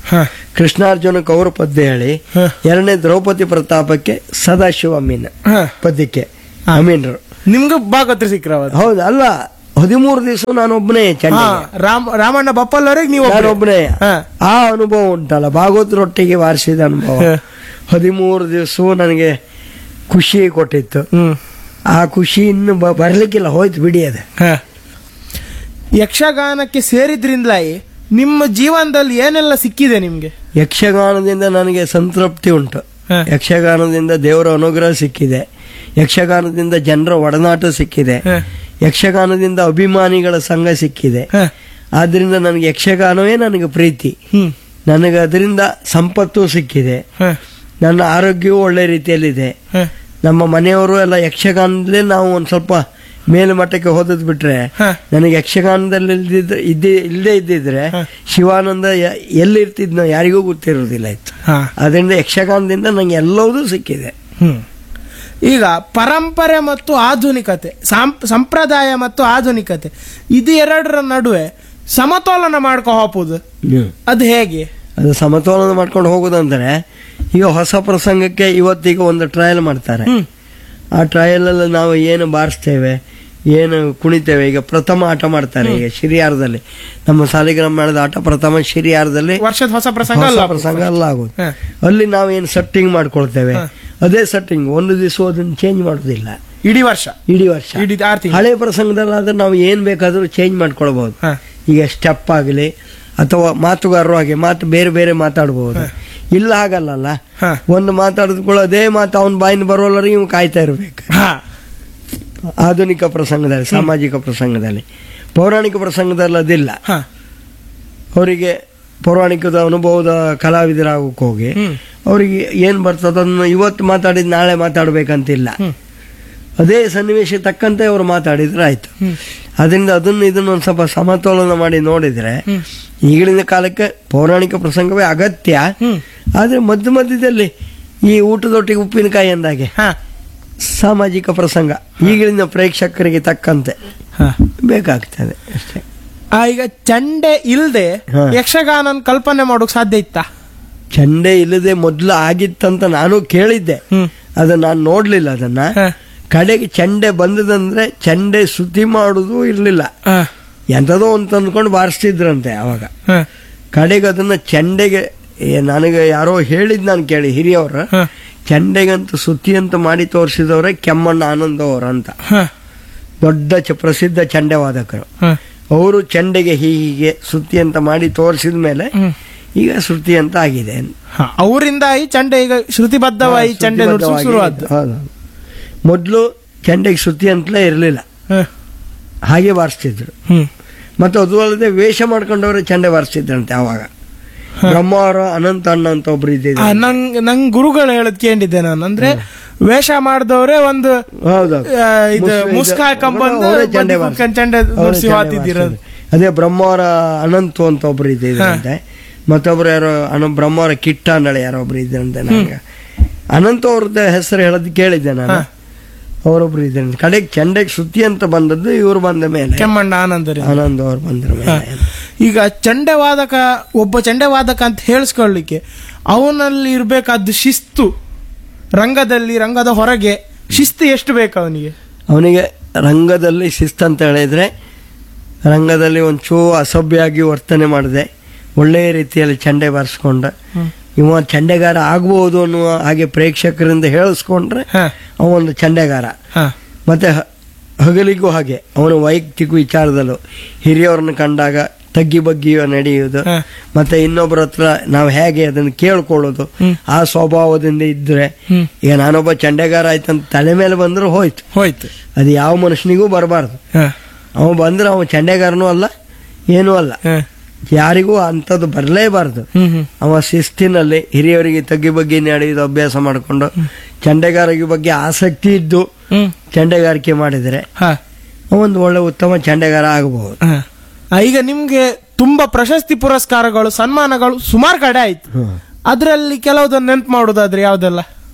ಹ. ಕೃಷ್ಣಾರ್ಜುನ ಕೌರ ಪದ್ಯ ಹೇಳಿ ಹ. ಎರಡನೇ ದ್ರೌಪದಿ ಪ್ರತಾಪಕ್ಕೆ ಸದಾಶಿವ ಅಮೀನ್ ಹ. ಪದ್ಯಕ್ಕೆ ಹ. ಅಮೀನ್ರು ನಿಮ್ಗೆ ಭಾಗವತ್ರಿ ಸಿಕ್ಕ್ರವ ಹೌದು ಅಲ್ಲ ಹದಿಮೂರು ದಿವಸ ನಾನೊಬ್ಬನೇ ಹಾ ಚಂಡ ರಾಮ ರಾಮಣ್ಣ ಬಪ್ಪಲ್ಲವ್ರಿಗೆ ನೀವು ಒಬ್ರೇ. ನಾನೊಬ್ಬನೇ ಹ. ಆ ಅನುಭವ ಉಂಟಲ್ಲ ಭಾಗವತರೊಟ್ಟಿಗೆ ವಾರಿಸಿದ ಅನುಭವ ಹ. ಹದಿಮೂರು ದಿವಸವೂ ನನಗೆ ಖುಷಿ ಕೊಟ್ಟಿತ್ತು ಹ್ಮ್ ಆ ಖುಷಿ ಇನ್ನು ಬ- ಬರ್ಲಿಕ್ಕಿಲ್ಲ ಹೋಯ್ತು ಬಿಡಿ ಅದು ಹ. ಯಕ್ಷಗಾನಕ್ಕೆ ಸೇರಿದ್ರಿಂದಲಾಯಿ ನಿಮ್ಮ ಜೀವನದಲ್ಲಿ ಏನೆಲ್ಲ ಸಿಕ್ಕಿದೆ ನಿಮ್ಗೆ ಯಕ್ಷಗಾನದಿಂದ ನನಗೆ ಸಂತೃಪ್ತಿ ಉಂಟು ಹ. ಯಕ್ಷಗಾನದಿಂದ ದೇವರ ಅನುಗ್ರಹ ಸಿಕ್ಕಿದೆ ಯಕ್ಷಗಾನದಿಂದ ಜನರ ಒಡನಾಟ ಸಿಕ್ಕಿದೆ ಹ. ಯಕ್ಷಗಾನದಿಂದ ಅಭಿಮಾನಿಗಳ ಸಂಘ ಸಿಕ್ಕಿದೆ ಹ. ಆದ್ರಿಂದ ನನಗೆ ಯಕ್ಷಗಾನವೇ ನನಗೆ ಪ್ರೀತಿ ಹ್ಮ್ ನನಗೆ ಅದರಿಂದ ಸಂಪತ್ತು ಸಿಕ್ಕಿದೆ ಹ. ನನ್ನ ಆರೋಗ್ಯವೂ ಒಳ್ಳೆ ರೀತಿಯಲ್ಲಿದೆ ಹ. ನಮ್ಮ ಮನೆಯವರು ಎಲ್ಲ ಯಕ್ಷಗಾನದಲ್ಲೇ ನಾವು ಒಂದು ಸ್ವಲ್ಪ ಮೇಲ್ಮಟ್ಟಕ್ಕೆ ಹೋದದ್ ಬಿಟ್ರೆ ಹ. ನನಗೆ ಯಕ್ಷಗಾನದಲ್ಲಿ ಇಲ್ದಿದ್ರೆ ಇದ್ದೇ ಇಲ್ಲದೆ ಇದ್ದಿದ್ರೆ ಹ. ಶಿವಾನಂದ ಯ- ಎಲ್ಲಿರ್ತಿದ್ನೋ ಯಾರಿಗೂ ಗೊತ್ತಿರೋದಿಲ್ಲ ಇತ್ತು ಹ. ಅದರಿಂದ ಯಕ್ಷಗಾನದಿಂದ ನಂಗೆ ಎಲ್ಲವೂ ಸಿಕ್ಕಿದೆ ಹ್ಮ್ ಈಗ ಪರಂಪರೆ ಮತ್ತು ಆಧುನಿಕತೆ ಸಾಂಪ್- ಸಂಪ್ರದಾಯ ಮತ್ತು ಆಧುನಿಕತೆ ಇದು ಎರಡರ ನಡುವೆ ಸಮತೋಲನ ಮಾಡ್ಕೊ ಹೋಗುದು ಅದು ಹೇಗೆ ಅದು ಸಮತೋಲನ ಮಾಡ್ಕೊಂಡು ಹೋಗೋದಂದ್ರೆ ಈಗ ಹೊಸ ಪ್ರಸಂಗಕ್ಕೆ ಇವತ್ತೀಗ ಒಂದು ಟ್ರಯಲ್ ಮಾಡ್ತಾರೆ ಹ್ಮ್ ಆ ಟ್ರಯಲ್ ಅಲ್ಲಿ ನಾವು ಏನು ಬಾರಿಸ್ತೇವೆ ಏನು ಕುಣಿತೇವೆ ಈಗ ಪ್ರಥಮ ಆಟ ಮಾಡ್ತಾರೆ ಈಗ ಶಿರಿಯಾರದಲ್ಲಿ ನಮ್ಮ ಸಾಲಿಗ್ರಾಮ ಮೇಳದ ಆಟ ಪ್ರಥಮ ಶಿರಿಯಾರದಲ್ಲಿ ವರ್ಷದ ಹೊಸ ಪ್ರಸಂಗ ಹೊಸ ಅಲ್ಲ ಪ್ರಸಂಗ ಅಲ್ಲ ಆಗೋದು ಹ. ಅಲ್ಲಿ ನಾವು ಏನು ಸೆಟ್ಟಿಂಗ್ ಮಾಡ್ಕೊಳ್ತೇವೆ ಹ. ಅದೇ ಸೆಟ್ಟಿಂಗ್ ಒಂದು ದಿವಸ ಅದನ್ನು ಚೇಂಜ್ ಮಾಡೋದಿಲ್ಲ ಇಡೀ ವರ್ಷ ಇಡೀ ವರ್ಷ ಇಡೀ ಆರು ತಿಂಗಳು ಹಳೆ ಪ್ರಸಂಗದಲ್ಲಾದ್ರೆ ನಾವು ಏನ್ ಬೇಕಾದ್ರೂ ಚೇಂಜ್ ಮಾಡ್ಕೊಳ್ಬಹುದು ಹ. ಈಗ ಸ್ಟೆಪ್ ಆಗಲಿ ಅಥವಾ ಮಾತುಗಾರರು ಹಾಗೆ ಮಾತು ಬೇರೆ ಬೇರೆ ಮಾತಾಡಬಹುದು ಇಲ್ಲ ಹಾಗಲ್ಲಲ್ಲ ಹ. ಒಂದು ಮಾತಾಡಿದ್ಕೊಳ್ಳೋ ಅದೇ ಮಾತು ಅವನ ಬಾಯಿನ ಬರೋಲ್ಲರಿ ಇವ್ ಕಾಯ್ತಾ ಇರ್ಬೇಕು ಹ. ಆಧುನಿಕ ಪ್ರಸಂಗದಲ್ಲಿ ಸಾಮಾಜಿಕ ಪ್ರಸಂಗದಲ್ಲಿ ಪೌರಾಣಿಕ ಪ್ರಸಂಗದಲ್ಲಿ ಅದಿಲ್ಲ ಹ. ಅವರಿಗೆ ಪೌರಾಣಿಕದ ಅನುಭವದ ಕಲಾವಿದರಾಗಕ್ಕೆ ಹೋಗಿ ಹ್ಮ್. ಅವರಿಗೆ ಏನ್ ಬರ್ತದೆ ಅದನ್ನು ಇವತ್ತು ಮಾತಾಡಿದ್ ನಾಳೆ ಮಾತಾಡ್ಬೇಕಂತಿಲ್ಲ ಹ್ಮ್. ಅದೇ ಸನ್ನಿವೇಶ ತಕ್ಕಂತೆ ಅವರು ಮಾತಾಡಿದ್ರೆ ಆಯ್ತು ಹ್ಮ್. ಅದರಿಂದ ಅದನ್ನು ಇದನ್ನು ಒಂದು ಸ್ವಲ್ಪ ಸಮತೋಲನ ಮಾಡಿ ನೋಡಿದ್ರೆ ಹ್ಮ್. ಈಗಿನ ಕಾಲಕ್ಕೆ ಪೌರಾಣಿಕ ಪ್ರಸಂಗವೇ ಅಗತ್ಯ ಹ್ಮ್. ಆದ್ರೆ ಮಧ್ಯ ಮಧ್ಯದಲ್ಲಿ ಈ ಊಟದೊಟ್ಟಿಗೆ ಉಪ್ಪಿನಕಾಯಿ ಅಂದಾಗೆ ಹ. ಸಾಮಾಜಿಕ ಪ್ರಸಂಗ ಈಗಿನ ಪ್ರೇಕ್ಷಕರಿಗೆ ತಕ್ಕಂತೆ ಹ. ಬೇಕಾಗ್ತದೆ ಅಷ್ಟೇ ಆ, ಈಗ ಚಂಡೆ ಇಲ್ದೆ ಹ. ಯಕ್ಷಗಾನನ್ ಕಲ್ಪನೆ ಮಾಡೋಕ್ ಸಾಧ್ಯ ಇತ್ತಾ ಚಂಡೆ ಇಲ್ಲದೆ ಮೊದಲು ಆಗಿತ್ತಂತ ನಾನು ಕೇಳಿದ್ದೆ ಹ್ಮ್. ಅದನ್ನ ನಾನು ನೋಡ್ಲಿಲ್ಲ ಅದನ್ನ ಹ. ಕಡೆಗೆ ಚಂಡೆ ಬಂದದಂದ್ರೆ ಚಂಡೆ ಸುದ್ದಿ ಮಾಡುದು ಇರ್ಲಿಲ್ಲ ಹ. ಎಂಥದೋ ಅಂತ ಅಂದ್ಕೊಂಡು ಬಾರಿಸ್ತಿದ್ರಂತೆ ಅವಾಗ ಹ. ಕಡೆಗೆ ಅದನ್ನ ಚಂಡೆಗೆ ಏ, ನನಗೆ ಯಾರೋ ಹೇಳಿದ್ ನಾನು ಕೇಳಿ ಹಿರಿಯವ್ರ ಹ. ಚಂಡೆಗಂತ ಸುತ್ತಿ ಅಂತ ಮಾಡಿ ತೋರಿಸಿದವ್ರೆ ಕೆಮ್ಮಣ್ಣ ಆನಂದ ಅವ್ರ ಅಂತ ಹ. ದೊಡ್ಡ ಚ ಪ್ರಸಿದ್ಧ ಚಂಡೆ ವಾದಕರು ಹ. ಅವರು ಚಂಡೆಗೆ ಹೀಗೆ ಸುತ್ತಿ ಅಂತ ಮಾಡಿ ತೋರಿಸಿದ ಮೇಲೆ ಹ್ಮ್. ಈಗ ಶ್ರುತಿ ಅಂತ ಆಗಿದೆ ಹ. ಅವರಿಂದ ಈ ಚಂಡೆ ಈಗ ಶ್ರುತಿಬದ್ಧವಾಗಿ ಚಂಡೆ ನುಡಿಸೋಕ್ ಶುರುವಾದ್ದು ಹೌದು ಮೊದಲು ಚಂಡೆಗೆ ಶ್ರುತಿ ಅಂತಲೇ ಇರಲಿಲ್ಲ ಹ. ಹಾಗೆ ಬಾರಿಸ್ತಿದ್ರು ಹ್ಮ್. ಮತ್ತು ಅದು ಅಲ್ಲದೆ ವೇಷ ಮಾಡ್ಕೊಂಡವ್ರೆ ಚಂಡೆ ಬಾರಿಸ್ತಿದ್ರಂತೆ ಅವಾಗ ಬ್ರಹ್ಮಾವರ ಅನಂತ ಅಣ್ಣ ಅಂತ ಒಬ್ರು ಆ, ಇದ್ದಿದ್ರು ನಂಗ್ ನಂಗ್ ಗುರುಗಳು ಹೇಳದ್ ಕೇಳಿದ್ದೆ ನಾನು ಅಂದ್ರೆ ವೇಷ ಮಾಡಿದವರೇ ಒಂದು ಹೌದು ಆ, ಇದು ಮುಸ್ಕ ಹಾಕೊಂಡ್ಬಂದು ಅವರೇ ಚಂಡೆ ಬದಿ ಕುತ್ಕೊಂಡ್ ಚಂಡೆ ಅವರೇ ನುಡ್ಸಿ ಚಂಡೆ ಹಾತಿದ್ದಿರೋದು. ಬಾರಿಸ್ತಿದ್ರು. ಅದೇ ಬ್ರಹ್ಮವರ ಅನಂತು ಅಂತ ಒಬ್ರು ಇದ್ದಿದ್ರಂತೆ ಮತ್ತೊಬ್ರು ಯಾರೋ ಅನ ಬ್ರಹ್ಮವರ ಕಿಟ್ಟ ಅಂದಳೆ ಯಾರೋ ಒಬ್ರು ಇದ್ರಂತೆ ನನಗೆ ಅನಂತ ಅವ್ರದ್ದು ಹೆಸರು ಹೇಳೋದು ಕೇಳಿದ್ದೆ ನಾನು ಹ. ಅವರೊಬ್ರು ಇದ್ರಂತೆ ಕಡೆಗೆ ಚಂಡೆಗೆ ಸುತ್ತಿ ಅಂತ ಬಂದದ್ದು ಇವ್ರು ಬಂದ ಮೇಲೆ ಕೆಮ್ಮಣ್ಣ ಆನಂದರಿ ಆನಂದ್ ಅವ್ರು ಬಂದ್ರ ಮೇಲೆ ಈಗ ಚಂಡೆವಾದಕ ಒಬ್ಬ ಚಂಡೆವಾದಕ ಅಂತ ಹೇಳಿಸ್ಕೊಳ್ಳಿಕ್ಕೆ ಅವನಲ್ಲಿ ಇರ್ಬೇಕಾದ ಶಿಸ್ತು ರಂಗದಲ್ಲಿ ರಂಗದ ಹೊರಗೆ ಶಿಸ್ತು ಎಷ್ಟು ಬೇಕು ಅವನಿಗೆ ಅವನಿಗೆ ರಂಗದಲ್ಲಿ ಶಿಸ್ತಂತ ಹೇಳಿದ್ರೆ ರಂಗದಲ್ಲಿ ಒಂಚೂ ಅಸಭ್ಯವಾಗಿ ವರ್ತನೆ ಮಾಡಿದೆ ಒಳ್ಳೆಯ ರೀತಿಯಲ್ಲಿ ಚಂಡೆ ಬಾರಿಸ್ಕೊಂಡ ಇವ ಚಂಡೆಗಾರ ಆಗ್ಬೋದು ಅನ್ನುವ ಹಾಗೆ ಪ್ರೇಕ್ಷಕರಿಂದ ಹೇಳಿಸ್ಕೊಂಡ್ರೆ ಹ, ಅವ ಒಂದು ಚಂಡೆಗಾರ ಹ, ಮತ್ತೆ ಹ- ಹಗಲಿಗೂ ಹಾಗೆ ಅವನ ವೈಯಕ್ತಿಕ ವಿಚಾರದಲ್ಲೂ ಹಿರಿಯವ್ರನ್ನ ಕಂಡಾಗ ತಗ್ಗಿ ಬಗ್ಗಿಯೋ ನಡೆಯುವುದು ಹ. ಮತ್ತೆ ಇನ್ನೊಬ್ಬರ ಹತ್ರ ನಾವು ಹೇಗೆ ಅದನ್ನು ಕೇಳ್ಕೊಳ್ಳೋದು ಹ್ಮ್. ಆ ಸ್ವಭಾವದಿಂದ ಇದ್ರೆ ಹ್ಮ್. ಈಗ ನಾನೊಬ್ಬ ಚಂಡೆಗಾರ ಆಯ್ತಂತ ತಲೆ ಮೇಲೆ ಬಂದ್ರೆ ಹೋಯ್ತು ಹೋಯ್ತು ಅದು ಯಾವ ಮನುಷ್ಯನಿಗೂ ಬರಬಾರ್ದು ಹ, ಅವ ಬಂದ್ರೆ ಅವ ಚಂಡೆಗಾರನೂ ಅಲ್ಲ ಏನೂ ಅಲ್ಲ ಹ, ಯಾರಿಗೂ ಅಂಥದ್ದು ಬರಲೇಬಾರ್ದು ಹ್ಮ್ ಹ್ಮ್ ಅವ ಶಿಸ್ತಿನಲ್ಲಿ ಹಿರಿಯವರಿಗೆ ತಗ್ಗಿ ಬಗ್ಗೆ ನಡೆಯೋದು ಅಭ್ಯಾಸ ಮಾಡಿಕೊಂಡು ಚಂಡೆಗಾರಿಕೆ ಬಗ್ಗೆ ಆಸಕ್ತಿ ಇದ್ದು ಹ್ಮ್ ಚಂಡೆಗಾರಿಕೆ ಮಾಡಿದರೆ ಹ, ಅವ ಒಂದು ಒಳ್ಳೆ ಉತ್ತಮ ಚಂಡೆಗಾರ ಆಗಬಹುದು ಹ. ಆ, ಈಗ ನಿಮ್ಗೆ ತುಂಬಾ ಪ್ರಶಸ್ತಿ ಪುರಸ್ಕಾರಗಳು ಸನ್ಮಾನಗಳು ಸುಮಾರು ಕಡೆ ಆಯ್ತು ಅದರಲ್ಲಿ ಕೆಲವುದನ್ನು ನೆನ್ಪು ಮಾಡೋದಾದ್ರೆ ಯಾವ್ದೆಲ್ಲ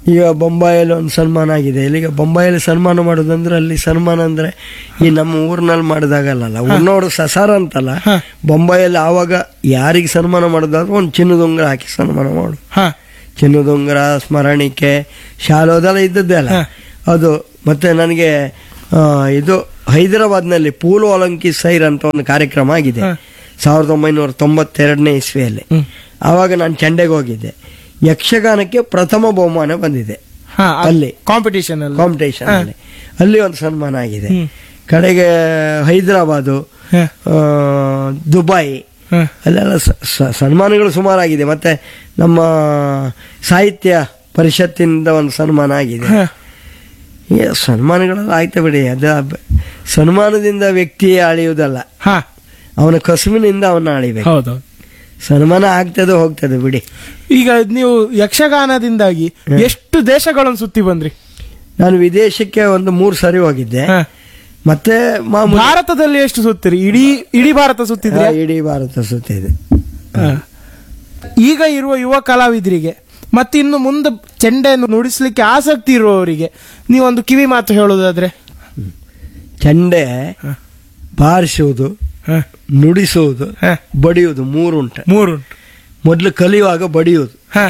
ಈಗ ಬೊಂಬಾಯಲ್ಲಿ ಒಂದು ಸನ್ಮಾನ ಆಗಿದೆ ಇಲ್ಲಿಗ ಬೊಂಬಾಯಲ್ಲಿ ಸನ್ಮಾನ ಮಾಡೋದಂದ್ರೆ ಅಲ್ಲಿ ಸನ್ಮಾನ ಅಂದ್ರೆ ಈ ನಮ್ಮ ಊರಿನಲ್ಲಿ ಮಾಡಿದಾಗಲ್ಲ ಊರ್ನೋಡು ಸಸಾರ ಅಂತಲ್ಲ ಬೊಂಬಾಯಲ್ಲಿ ಆವಾಗ ಯಾರಿಗೆ ಸನ್ಮಾನ ಮಾಡೋದಾದ್ರೂ ಒಂದು ಚಿನ್ನದ ಉಂಗುರ ಹಾಕಿ ಸನ್ಮಾನ ಮಾಡು ಹಾ ಚಿನ್ನದ ಉಂಗುರ ಸ್ಮರಣಿಕೆ ಶಾಲು ಅದೆಲ್ಲ ಇದ್ದದ್ದೇ ಅಲ್ಲ ಹ. ಅದು ಮತ್ತೆ ನನಗೆ ಆ, ಇದು ಹೈದರಾಬಾದ್ನಲ್ಲಿ ಪೂಲು ಒಲಂಕಿ ಸೈರ್ ಅಂತ ಒಂದು ಕಾರ್ಯಕ್ರಮ ಆಗಿದೆ ಹ. ಸಾವಿರದ ಒಂಬೈನೂರ ತೊಂಬತ್ತೆರಡನೇ ಇಸ್ವಿಯಲ್ಲಿ ಹ್ಮ್. ಆವಾಗ ನಾನು ಚೆಂಡೆಗೆ ಹೋಗಿದ್ದೆ ಯಕ್ಷಗಾನಕ್ಕೆ ಪ್ರಥಮ ಬಹುಮಾನ ಬಂದಿದೆ ಹಾ ಅಲ್ಲಿ. ಕಾಂಪಿಟೇಷನ್ ಅಲ್ಲಿ ಕಾಂಪಿಟೇಷನ್ ಅಲ್ಲಿ ಅಲ್ಲಿ ಒಂದು ಸನ್ಮಾನ ಆಗಿದೆ ಹ್ಮ್. ಕಡೆಗೆ ಹೈದರಾಬಾದು ಹ, ಆ, ದುಬೈ ಹ, ಅಲ್ಲೆಲ್ಲ ಸ- ಸ- ಸನ್ಮಾನಗಳು ಸುಮಾರಾಗಿದೆ ಮತ್ತೆ ನಮ್ಮ ಸಾಹಿತ್ಯ ಪರಿಷತ್ತಿನಿಂದ ಒಂದು ಸನ್ಮಾನ ಆಗಿದೆ ಹ. ಈ ಸನ್ಮಾನಗಳೆಲ್ಲ ಆಯ್ತಾ ಬಿಡಿ ಅದ ಬ- ಸನ್ಮಾನದಿಂದ ವ್ಯಕ್ತಿಯೇ ಅಳಿಯುವುದಲ್ಲ ಹಾ ಅವನ ಕಸುವಿನಿಂದ ಅವನ್ನ ಅಳಿಬೇಕು ಹೌದು ಸನ್ಮಾನ ಆಗ್ತದೆ ಹೋಗ್ತದೆ ಬಿಡಿ ಈಗ ನೀವು ಯಕ್ಷಗಾನದಿಂದಾಗಿ ಎಷ್ಟು ದೇಶಗಳನ್ನು ಸುತ್ತಿ ಬಂದ್ರಿ ನಾನು ವಿದೇಶಕ್ಕೆ ಒಂದು ಮೂರು ಸರಿ ಹೋಗಿದ್ದೆ ಹ. ಮತ್ತೆ ಮಾಮೂಲಿ ಭಾರತದಲ್ಲಿ ಎಷ್ಟು ಸುತ್ತಿರಿ ಇಡೀ ಇಡೀ ಭಾರತ ಸುತ್ತಿದ್ರಿ ಆ, ಇಡೀ ಭಾರತ ಸುತ್ತಿದೆ ಈಗ ಇರುವ ಯುವ ಕಲಾವಿದರಿಗೆ ಮತ್ತೆ ಇನ್ನು ಮುಂದೆ ಚೆಂಡೆಯನ್ನು ನುಡಿಸ್ಲಿಕ್ಕೆ ಆಸಕ್ತಿ ಇರುವವರಿಗೆ ನೀವೊಂದು ಕಿವಿ ಮಾತು ಹೇಳೋದಾದ್ರೆ ಚೆಂಡೆ ಹ. ಬಾರಿಸುವುದು ಹ, ನುಡಿಸುವುದು ಹ. ಬಡಿಯುವುದು ಮೂರುಂಟು ಮೂರುಂಟು ಮೊದಲು ಕಲಿಯುವಾಗ ಬಡಿಯುವುದು ಹ,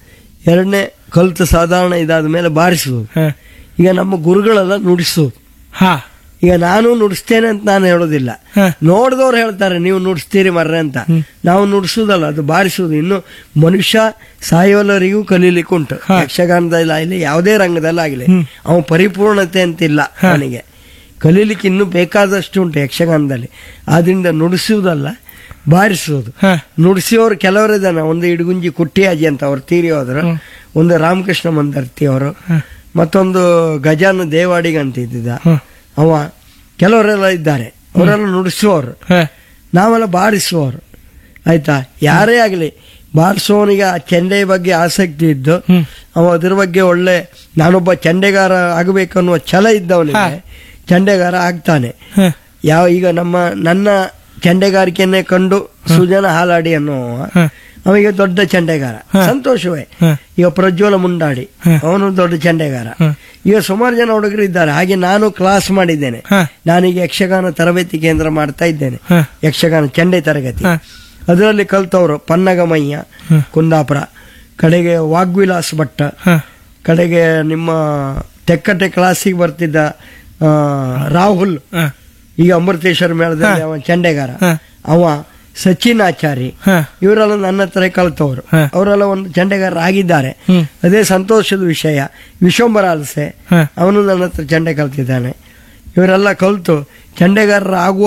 ಎರಡನೇ ಕಲಿತು ಸಾಧಾರಣ ಇದಾದ ಮೇಲೆ ಬಾರಿಸುವುದು ಹ, ಈಗ ನಮ್ಮ ಗುರುಗಳೆಲ್ಲ ನುಡಿಸುವುದು ಹ, ಈಗ ನಾನು ನುಡಿಸ್ತೇನೆ ಅಂತ ನಾನು ಹೇಳೋದಿಲ್ಲ ಹ. ನೋಡಿದವ್ರು ಹೇಳ್ತಾರೆ ನೀವು ನುಡಿಸ್ತೀರಿ ಮರ್ರೆ ಅಂತ ನಾವು ನುಡಿಸುವುದಲ್ಲ ಅದು ಬಾರಿಸುವುದು ಇನ್ನು ಮನುಷ್ಯ ಸಾಯೋಲರಿಗೂ ಕಲೀಲಿಕ್ಕೆ ಉಂಟು ಯಕ್ಷಗಾನದಲ್ಲಿ ಆಗಲಿ ಯಾವುದೇ ರಂಗದಲ್ಲಿ ಆಗಲಿ ಅವ ಪರಿಪೂರ್ಣತೆ ಅಂತಿಲ್ಲ ಅವನಿಗೆ ಕಲೀಲಿಕ್ಕೆ ಇನ್ನೂ ಬೇಕಾದಷ್ಟು ಉಂಟು ಯಕ್ಷಗಾನದಲ್ಲಿ ಆದ್ರಿಂದ ನುಡಿಸುವುದಲ್ಲ ಬಾರಿಸುವುದು ಹ, ನುಡಿಸಿಯವರು ಕೆಲವರಿದ್ದಾನೆ ಒಂದು ಇಡಗುಂಜಿ ಕುಟ್ಟಿಯಾಜಿ ಅಂತ ಅವ್ರು ತೀರಿ ಹೋದ್ರು ಒಂದು ರಾಮಕೃಷ್ಣ ಮಂದರ್ತಿ ಅವರು ಮತ್ತೊಂದು ಗಜಾನ ದೇವಾಡಿಗ ಅಂತ ಇದ್ದಿದ್ದ ಹ, ಅವ ಕೆಲವರೆಲ್ಲ ಇದ್ದಾರೆ ಅವರೆಲ್ಲ ನುಡಿಸುವವರು ಹ, ನಾವೆಲ್ಲ ಬಾರಿಸುವವರು ಆಯ್ತಾ ಯಾರೇ ಆಗಲಿ ಬಾರಿಸುವವನಿಗೆ ಆ ಚೆಂಡೆ ಬಗ್ಗೆ ಆಸಕ್ತಿ ಇದ್ದು ಹ್ಮ್. ಅವ ಅದ್ರ ಬಗ್ಗೆ ಒಳ್ಳೆ ನಾನೊಬ್ಬ ಚೆಂಡೆಗಾರ ಆಗಬೇಕು ಅನ್ನುವ ಛಲ ಇದ್ದವನಿಗೆ ಚೆಂಡೆಗಾರ ಆಗ್ತಾನೆ ಹ, ಯಾವ ಈಗ ನಮ್ಮ ನನ್ನ ಚೆಂಡೆಗಾರಿಕೆಯನ್ನೇ ಕಂಡು ಸುಜನ ಹಾಲಾಡಿ ಅನ್ನುವ ಹ, ಅವನಿಗೆ ದೊಡ್ಡ ಚೆಂಡೆಗಾರ ಹ. ಸಂತೋಷವೇ ಹ. ಈಗ ಪ್ರಜ್ವಲ ಮುಂಡಾಡಿ ಹ. ಅವನು ದೊಡ್ಡ ಚೆಂಡೆಗಾರ ಹ. ಈಗ ಸುಮಾರು ಜನ ಹುಡುಗರು ಇದ್ದಾರೆ ಹಾಗೆ ನಾನು ಕ್ಲಾಸ್ ಮಾಡಿದ್ದೇನೆ ಹ. ನಾನೀಗ ಯಕ್ಷಗಾನ ತರಬೇತಿ ಕೇಂದ್ರ ಮಾಡ್ತಾ ಇದ್ದೇನೆ ಹ. ಯಕ್ಷಗಾನ ಚೆಂಡೆ ತರಗತಿ ಹ. ಅದರಲ್ಲಿ ಕಲ್ತವರು ಪನ್ನಗಮಯ್ಯ ಹ. ಕುಂದಾಪುರ ಕಡೆಗೆ ವಾಗ್ವಿಲಾಸ್ ಭಟ್ಟ ಹ, ಕಡೆಗೆ ನಿಮ್ಮ ತೆಕ್ಕಟ್ಟೆ ಕ್ಲಾಸಿಗೆ ಬರ್ತಿದ್ದ ಆ, ರಾಹುಲ್ ಹ, ಈಗ ಅಮೃತೇಶ್ವರ ಮೇಳದಲ್ಲಿ ಅವ ಚೆಂಡೆಗಾರ ಹ. ಅವ ಸಚಿನ್ ಆಚಾರಿ ಹ, ಇವರೆಲ್ಲ ನನ್ನ ಹತ್ರ ಕಲ್ತವ್ರು ಹ. ಅವರೆಲ್ಲ ಒಂದು ಚೆಂಡೆಗಾರ ಆಗಿದ್ದಾರೆ ಹ್ಮ್. ಅದೇ ಸಂತೋಷದ ವಿಷಯ ವಿಶ್ವಂಬರ ಅಲಸೆ ಹ. ಅವನು ನನ್ನ ಹತ್ರ ಚೆಂಡೆ ಕಲ್ತಿದ್ದಾನೆ ಇವರೆಲ್ಲ ಕಲ್ತು ಚೆಂಡೆಗಾರರ ಆಗುವ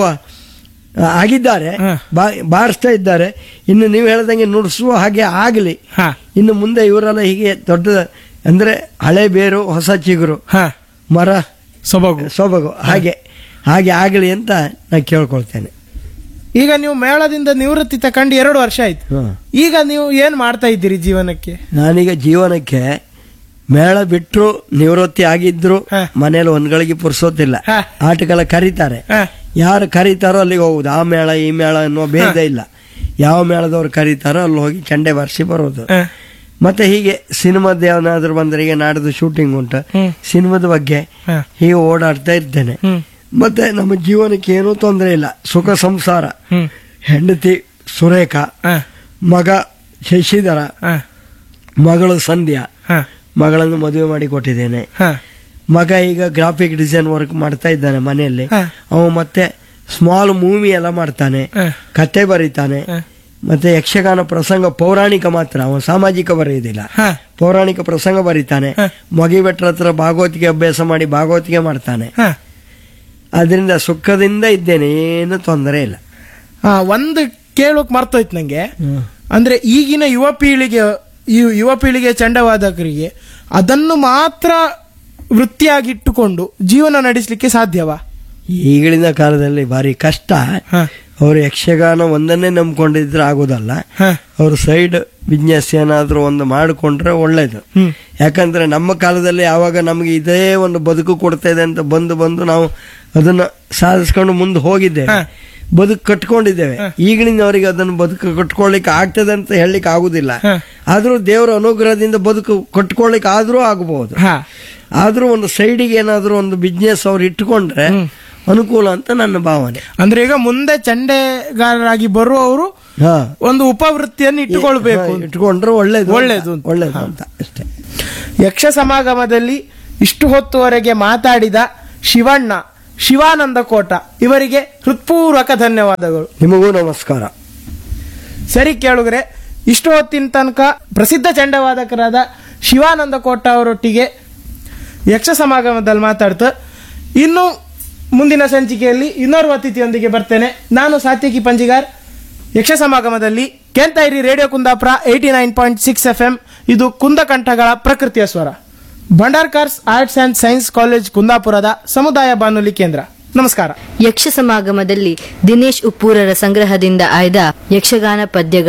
ಆ, ಆಗಿದ್ದಾರೆ ಹ. ಬಾ- ಬಾರಿಸ್ತಾ ಇದ್ದಾರೆ ಇನ್ನು ನೀವು ಹೇಳ್ದಂಗೆ ನುಡಿಸುವ ಹಾಗೆ ಆಗಲಿ ಹ, ಇನ್ನು ಮುಂದೆ ಇವರೆಲ್ಲ ಹೀಗೆ ದೊಡ್ಡ ಅಂದ್ರೆ ಹಳೆ ಬೇರು ಹೊಸ ಚಿಗುರು ಹ. ಮರ ಸೊಬಗು ಸೊಬಗು ಹಾಗೆ ಹಾಗೆ ಆಗಲಿ ಅಂತ ನಾನು ಕೇಳ್ಕೊಳ್ತೇನೆ ಈಗ ನೀವು ಮೇಳದಿಂದ ನಿವೃತ್ತಿ ತಕೊಂಡು ಎರಡು ವರ್ಷ ಆಯ್ತು ಹ. ಈಗ ನೀವು ಏನ್ ಮಾಡ್ತಾ ಇದ್ದೀರಿ ಜೀವನಕ್ಕೆ ನಾನೀಗ ಜೀವನಕ್ಕೆ ಮೇಳ ಬಿಟ್ರು ನಿವೃತ್ತಿ ಆಗಿದ್ರು ಹ. ಮನೇಲಿ ಒಂದ್ಗಳಿಗೆ ಪುರ್ಸೋತಿಲ್ಲ ಹ. ಆಟಕ್ಕೆಲ್ಲ ಕರೀತಾರೆ ಹ, ಯಾರು ಕರೀತಾರೋ ಅಲ್ಲಿಗೆ ಹೋಗುದು ಆ ಮೇಳ ಈ ಮೇಳ ಅನ್ನೋ ಭೇದ ಇಲ್ಲ ಯಾವ ಮೇಳದವ್ರು ಕರೀತಾರೋ ಅಲ್ಲಿ ಹೋಗಿ ಚಂಡೆ ಬಾರಿಸಿ ಬರೋದು ಹ, ಮತ್ತೆ ಹೀಗೆ ಸಿನಿಮಾದ ಯಾವನಾದ್ರೂ ಬಂದ್ರೆ ಈಗ ನಾಡ್ದು ಶೂಟಿಂಗ್ ಉಂಟು ಹ್ಮ್. ಸಿನಿಮಾದ ಬಗ್ಗೆ ಹ, ಹೀಗೆ ಓಡಾಡ್ತಾ ಇರ್ತೇನೆ ಹ್ಮ್, ಮತ್ತೆ ನಮ್ಮ ಜೀವನಕ್ಕೆ ಏನೂ ತೊಂದರೆ ಇಲ್ಲ ಸುಖ ಸಂಸಾರ ಹ್ಮ್, ಹೆಂಡತಿ ಸುರೇಖ ಹ, ಮಗ ಶಶಿಧರ ಹ, ಮಗಳು ಸಂಧ್ಯಾ ಹ, ಮಗಳನ್ನು ಮದುವೆ ಮಾಡಿ ಕೊಟ್ಟಿದ್ದೇನೆ ಹ, ಮಗ ಈಗ ಗ್ರಾಫಿಕ್ ಡಿಸೈನ್ ವರ್ಕ್ ಮಾಡ್ತಾ ಇದ್ದಾನೆ ಮನೆಯಲ್ಲಿ ಹ. ಅವ ಮತ್ತೆ ಸ್ಮಾಲ್ ಮೂವಿ ಎಲ್ಲ ಮಾಡ್ತಾನೆ ಹ, ಕತೆ ಬರೀತಾನೆ ಹ, ಮತ್ತೆ ಯಕ್ಷಗಾನ ಪ್ರಸಂಗ ಪೌರಾಣಿಕ ಮಾತ್ರ ಅವ ಸಾಮಾಜಿಕ ಬರೆಯುವುದಿಲ್ಲ ಹ, ಪೌರಾಣಿಕ ಪ್ರಸಂಗ ಬರೀತಾನೆ ಹ. ಮಗಿ ಭಟ್ರ ಹತ್ರ ಭಾಗವತಿಗೆ ಅಭ್ಯಾಸ ಮಾಡಿ ಭಾಗವತಿಗೆ ಮಾಡ್ತಾನೆ ಹ. ಅದರಿಂದ ಸುಖದಿಂದ ಇದ್ದೇನೆ ಏನು ತೊಂದರೆ ಇಲ್ಲ ಆ, ಒಂದು ಕೇಳೋಕ್ ಮರ್ತೋಯ್ತು ನಂಗೆ ಅಂದ್ರೆ ಈಗಿನ ಯುವ ಪೀಳಿಗೆ ಈ- ಯುವ ಪೀಳಿಗೆ ಚಂಡವಾದಕರಿಗೆ ಅದನ್ನು ಮಾತ್ರ ವೃತ್ತಿಯಾಗಿಟ್ಟುಕೊಂಡು ಜೀವನ ನಡೆಸಲಿಕ್ಕೆ ಸಾಧ್ಯವಾ ಈಗಳಿನ ಕಾಲದಲ್ಲಿ ಭಾರಿ ಕಷ್ಟ ಹ, ಅವರು ಯಕ್ಷಗಾನ ಒಂದನ್ನೇ ನಂಬ್ಕೊಂಡಿದ್ರೆ ಆಗೋದಲ್ಲ ಹ, ಅವರು ಸೈಡ್ ಬಿಸ್ನೆಸ್ ಏನಾದರೂ ಒಂದು ಮಾಡಿಕೊಂಡ್ರೆ ಒಳ್ಳೇದು ಹ್ಮ್, ಯಾಕಂದ್ರೆ ನಮ್ಮ ಕಾಲದಲ್ಲಿ ಯಾವಾಗ ನಮಗೆ ಇದೇ ಒಂದು ಬದುಕು ಕೊಡ್ತಾ ಇದೆ ಅಂತ ಬಂದು ಬಂದು ನಾವು ಅದನ್ನ ಸಾಧಿಸ್ಕೊಂಡು ಮುಂದೆ ಹೋಗಿದ್ದೇವೆ ಹ. ಬದುಕು ಕಟ್ಕೊಂಡಿದ್ದೇವೆ ಈಗಿನವರಿಗೆ ಅದನ್ನು ಬದುಕು ಕಟ್ಕೊಳ್ಳಿಕ್ಕೆ ಆಗ್ತದೆ ಅಂತ ಹೇಳಲಿಕ್ಕೆ ಆಗುದಿಲ್ಲ ಹ. ಆದ್ರೂ ದೇವರ ಅನುಗ್ರಹದಿಂದ ಬದುಕು ಕಟ್ಕೊಳ್ಳಿಕ್ಕೆ ಆದ್ರೂ ಆಗಬಹುದು ಹಾ ಆದ್ರೂ ಒಂದು ಸೈಡಿಗೆ ಏನಾದ್ರೂ ಒಂದು ಬಿಸ್ನೆಸ್ ಅವ್ರು ಇಟ್ಕೊಂಡ್ರೆ ಅನುಕೂಲ ಅಂತ ನನ್ನ ಭಾವನೆ ಅಂದ್ರೆ ಈಗ ಮುಂದೆ ಚಂಡೆಗಾರರಾಗಿ ಬರುವವರು ಹಾ ಒಂದು ಉಪವೃತ್ತಿಯನ್ನು ಇಟ್ಟುಕೊಳ್ಬೇಕು ಹಾ, ಇಟ್ಕೊಂಡ್ರೆ ಒಳ್ಳೇದು ಒಳ್ಳೇದು ಅಂತ. ಒಳ್ಳೇದು ಅಂತ ಅಷ್ಟೇ ಯಕ್ಷ ಸಮಾಗಮದಲ್ಲಿ ಇಷ್ಟು ಹೊತ್ತುವರೆಗೆ ಮಾತಾಡಿದ ಶಿವಣ್ಣ ಶಿವಾನಂದ ಕೋಟ ಇವರಿಗೆ ಹೃತ್ಪೂರ್ವಕ ಧನ್ಯವಾದಗಳು ನಿಮಗೂ ನಮಸ್ಕಾರ ಸರಿ ಕೇಳುಗರೆ ಇಷ್ಟು ಹೊತ್ತಿನ ತನಕ ಪ್ರಸಿದ್ಧ ಚಂಡವಾದಕರಾದ ಶಿವಾನಂದ ಕೋಟ ಅವರೊಟ್ಟಿಗೆ ಯಕ್ಷ ಸಮಾಗಮದಲ್ಲಿ ಮಾತಾಡ್ತು ಇನ್ನು ಮುಂದಿನ ಸಂಚಿಕೆಯಲ್ಲಿ ಇನ್ನೋರ್ವ ಅತಿಥಿಯೊಂದಿಗೆ ಬರ್ತೇನೆ ನಾನು ಸಾತ್ವಿಕಿ ಪಂಜಿಗಾರ್ ಯಕ್ಷ ಸಮಾಗಮದಲ್ಲಿ ಕೇಳ್ತಾ ಇರಿ radio Kundapura eighty nine point six F M ಇದು ಕುಂದಕಂಠಗಳ ಪ್ರಕೃತಿಯ ಸ್ವರ Bhandarkars arts and science college ಕುಂದಾಪುರದ ಸಮುದಾಯ ಬಾನುಲಿ ಕೇಂದ್ರ ನಮಸ್ಕಾರ ಯಕ್ಷ ಸಮಾಗಮದಲ್ಲಿ ದಿನೇಶ್ ಉಪ್ಪೂರರ ಸಂಗ್ರಹದಿಂದ ಆಯ್ದ ಯಕ್ಷಗಾನ ಪದ್ಯಗಳು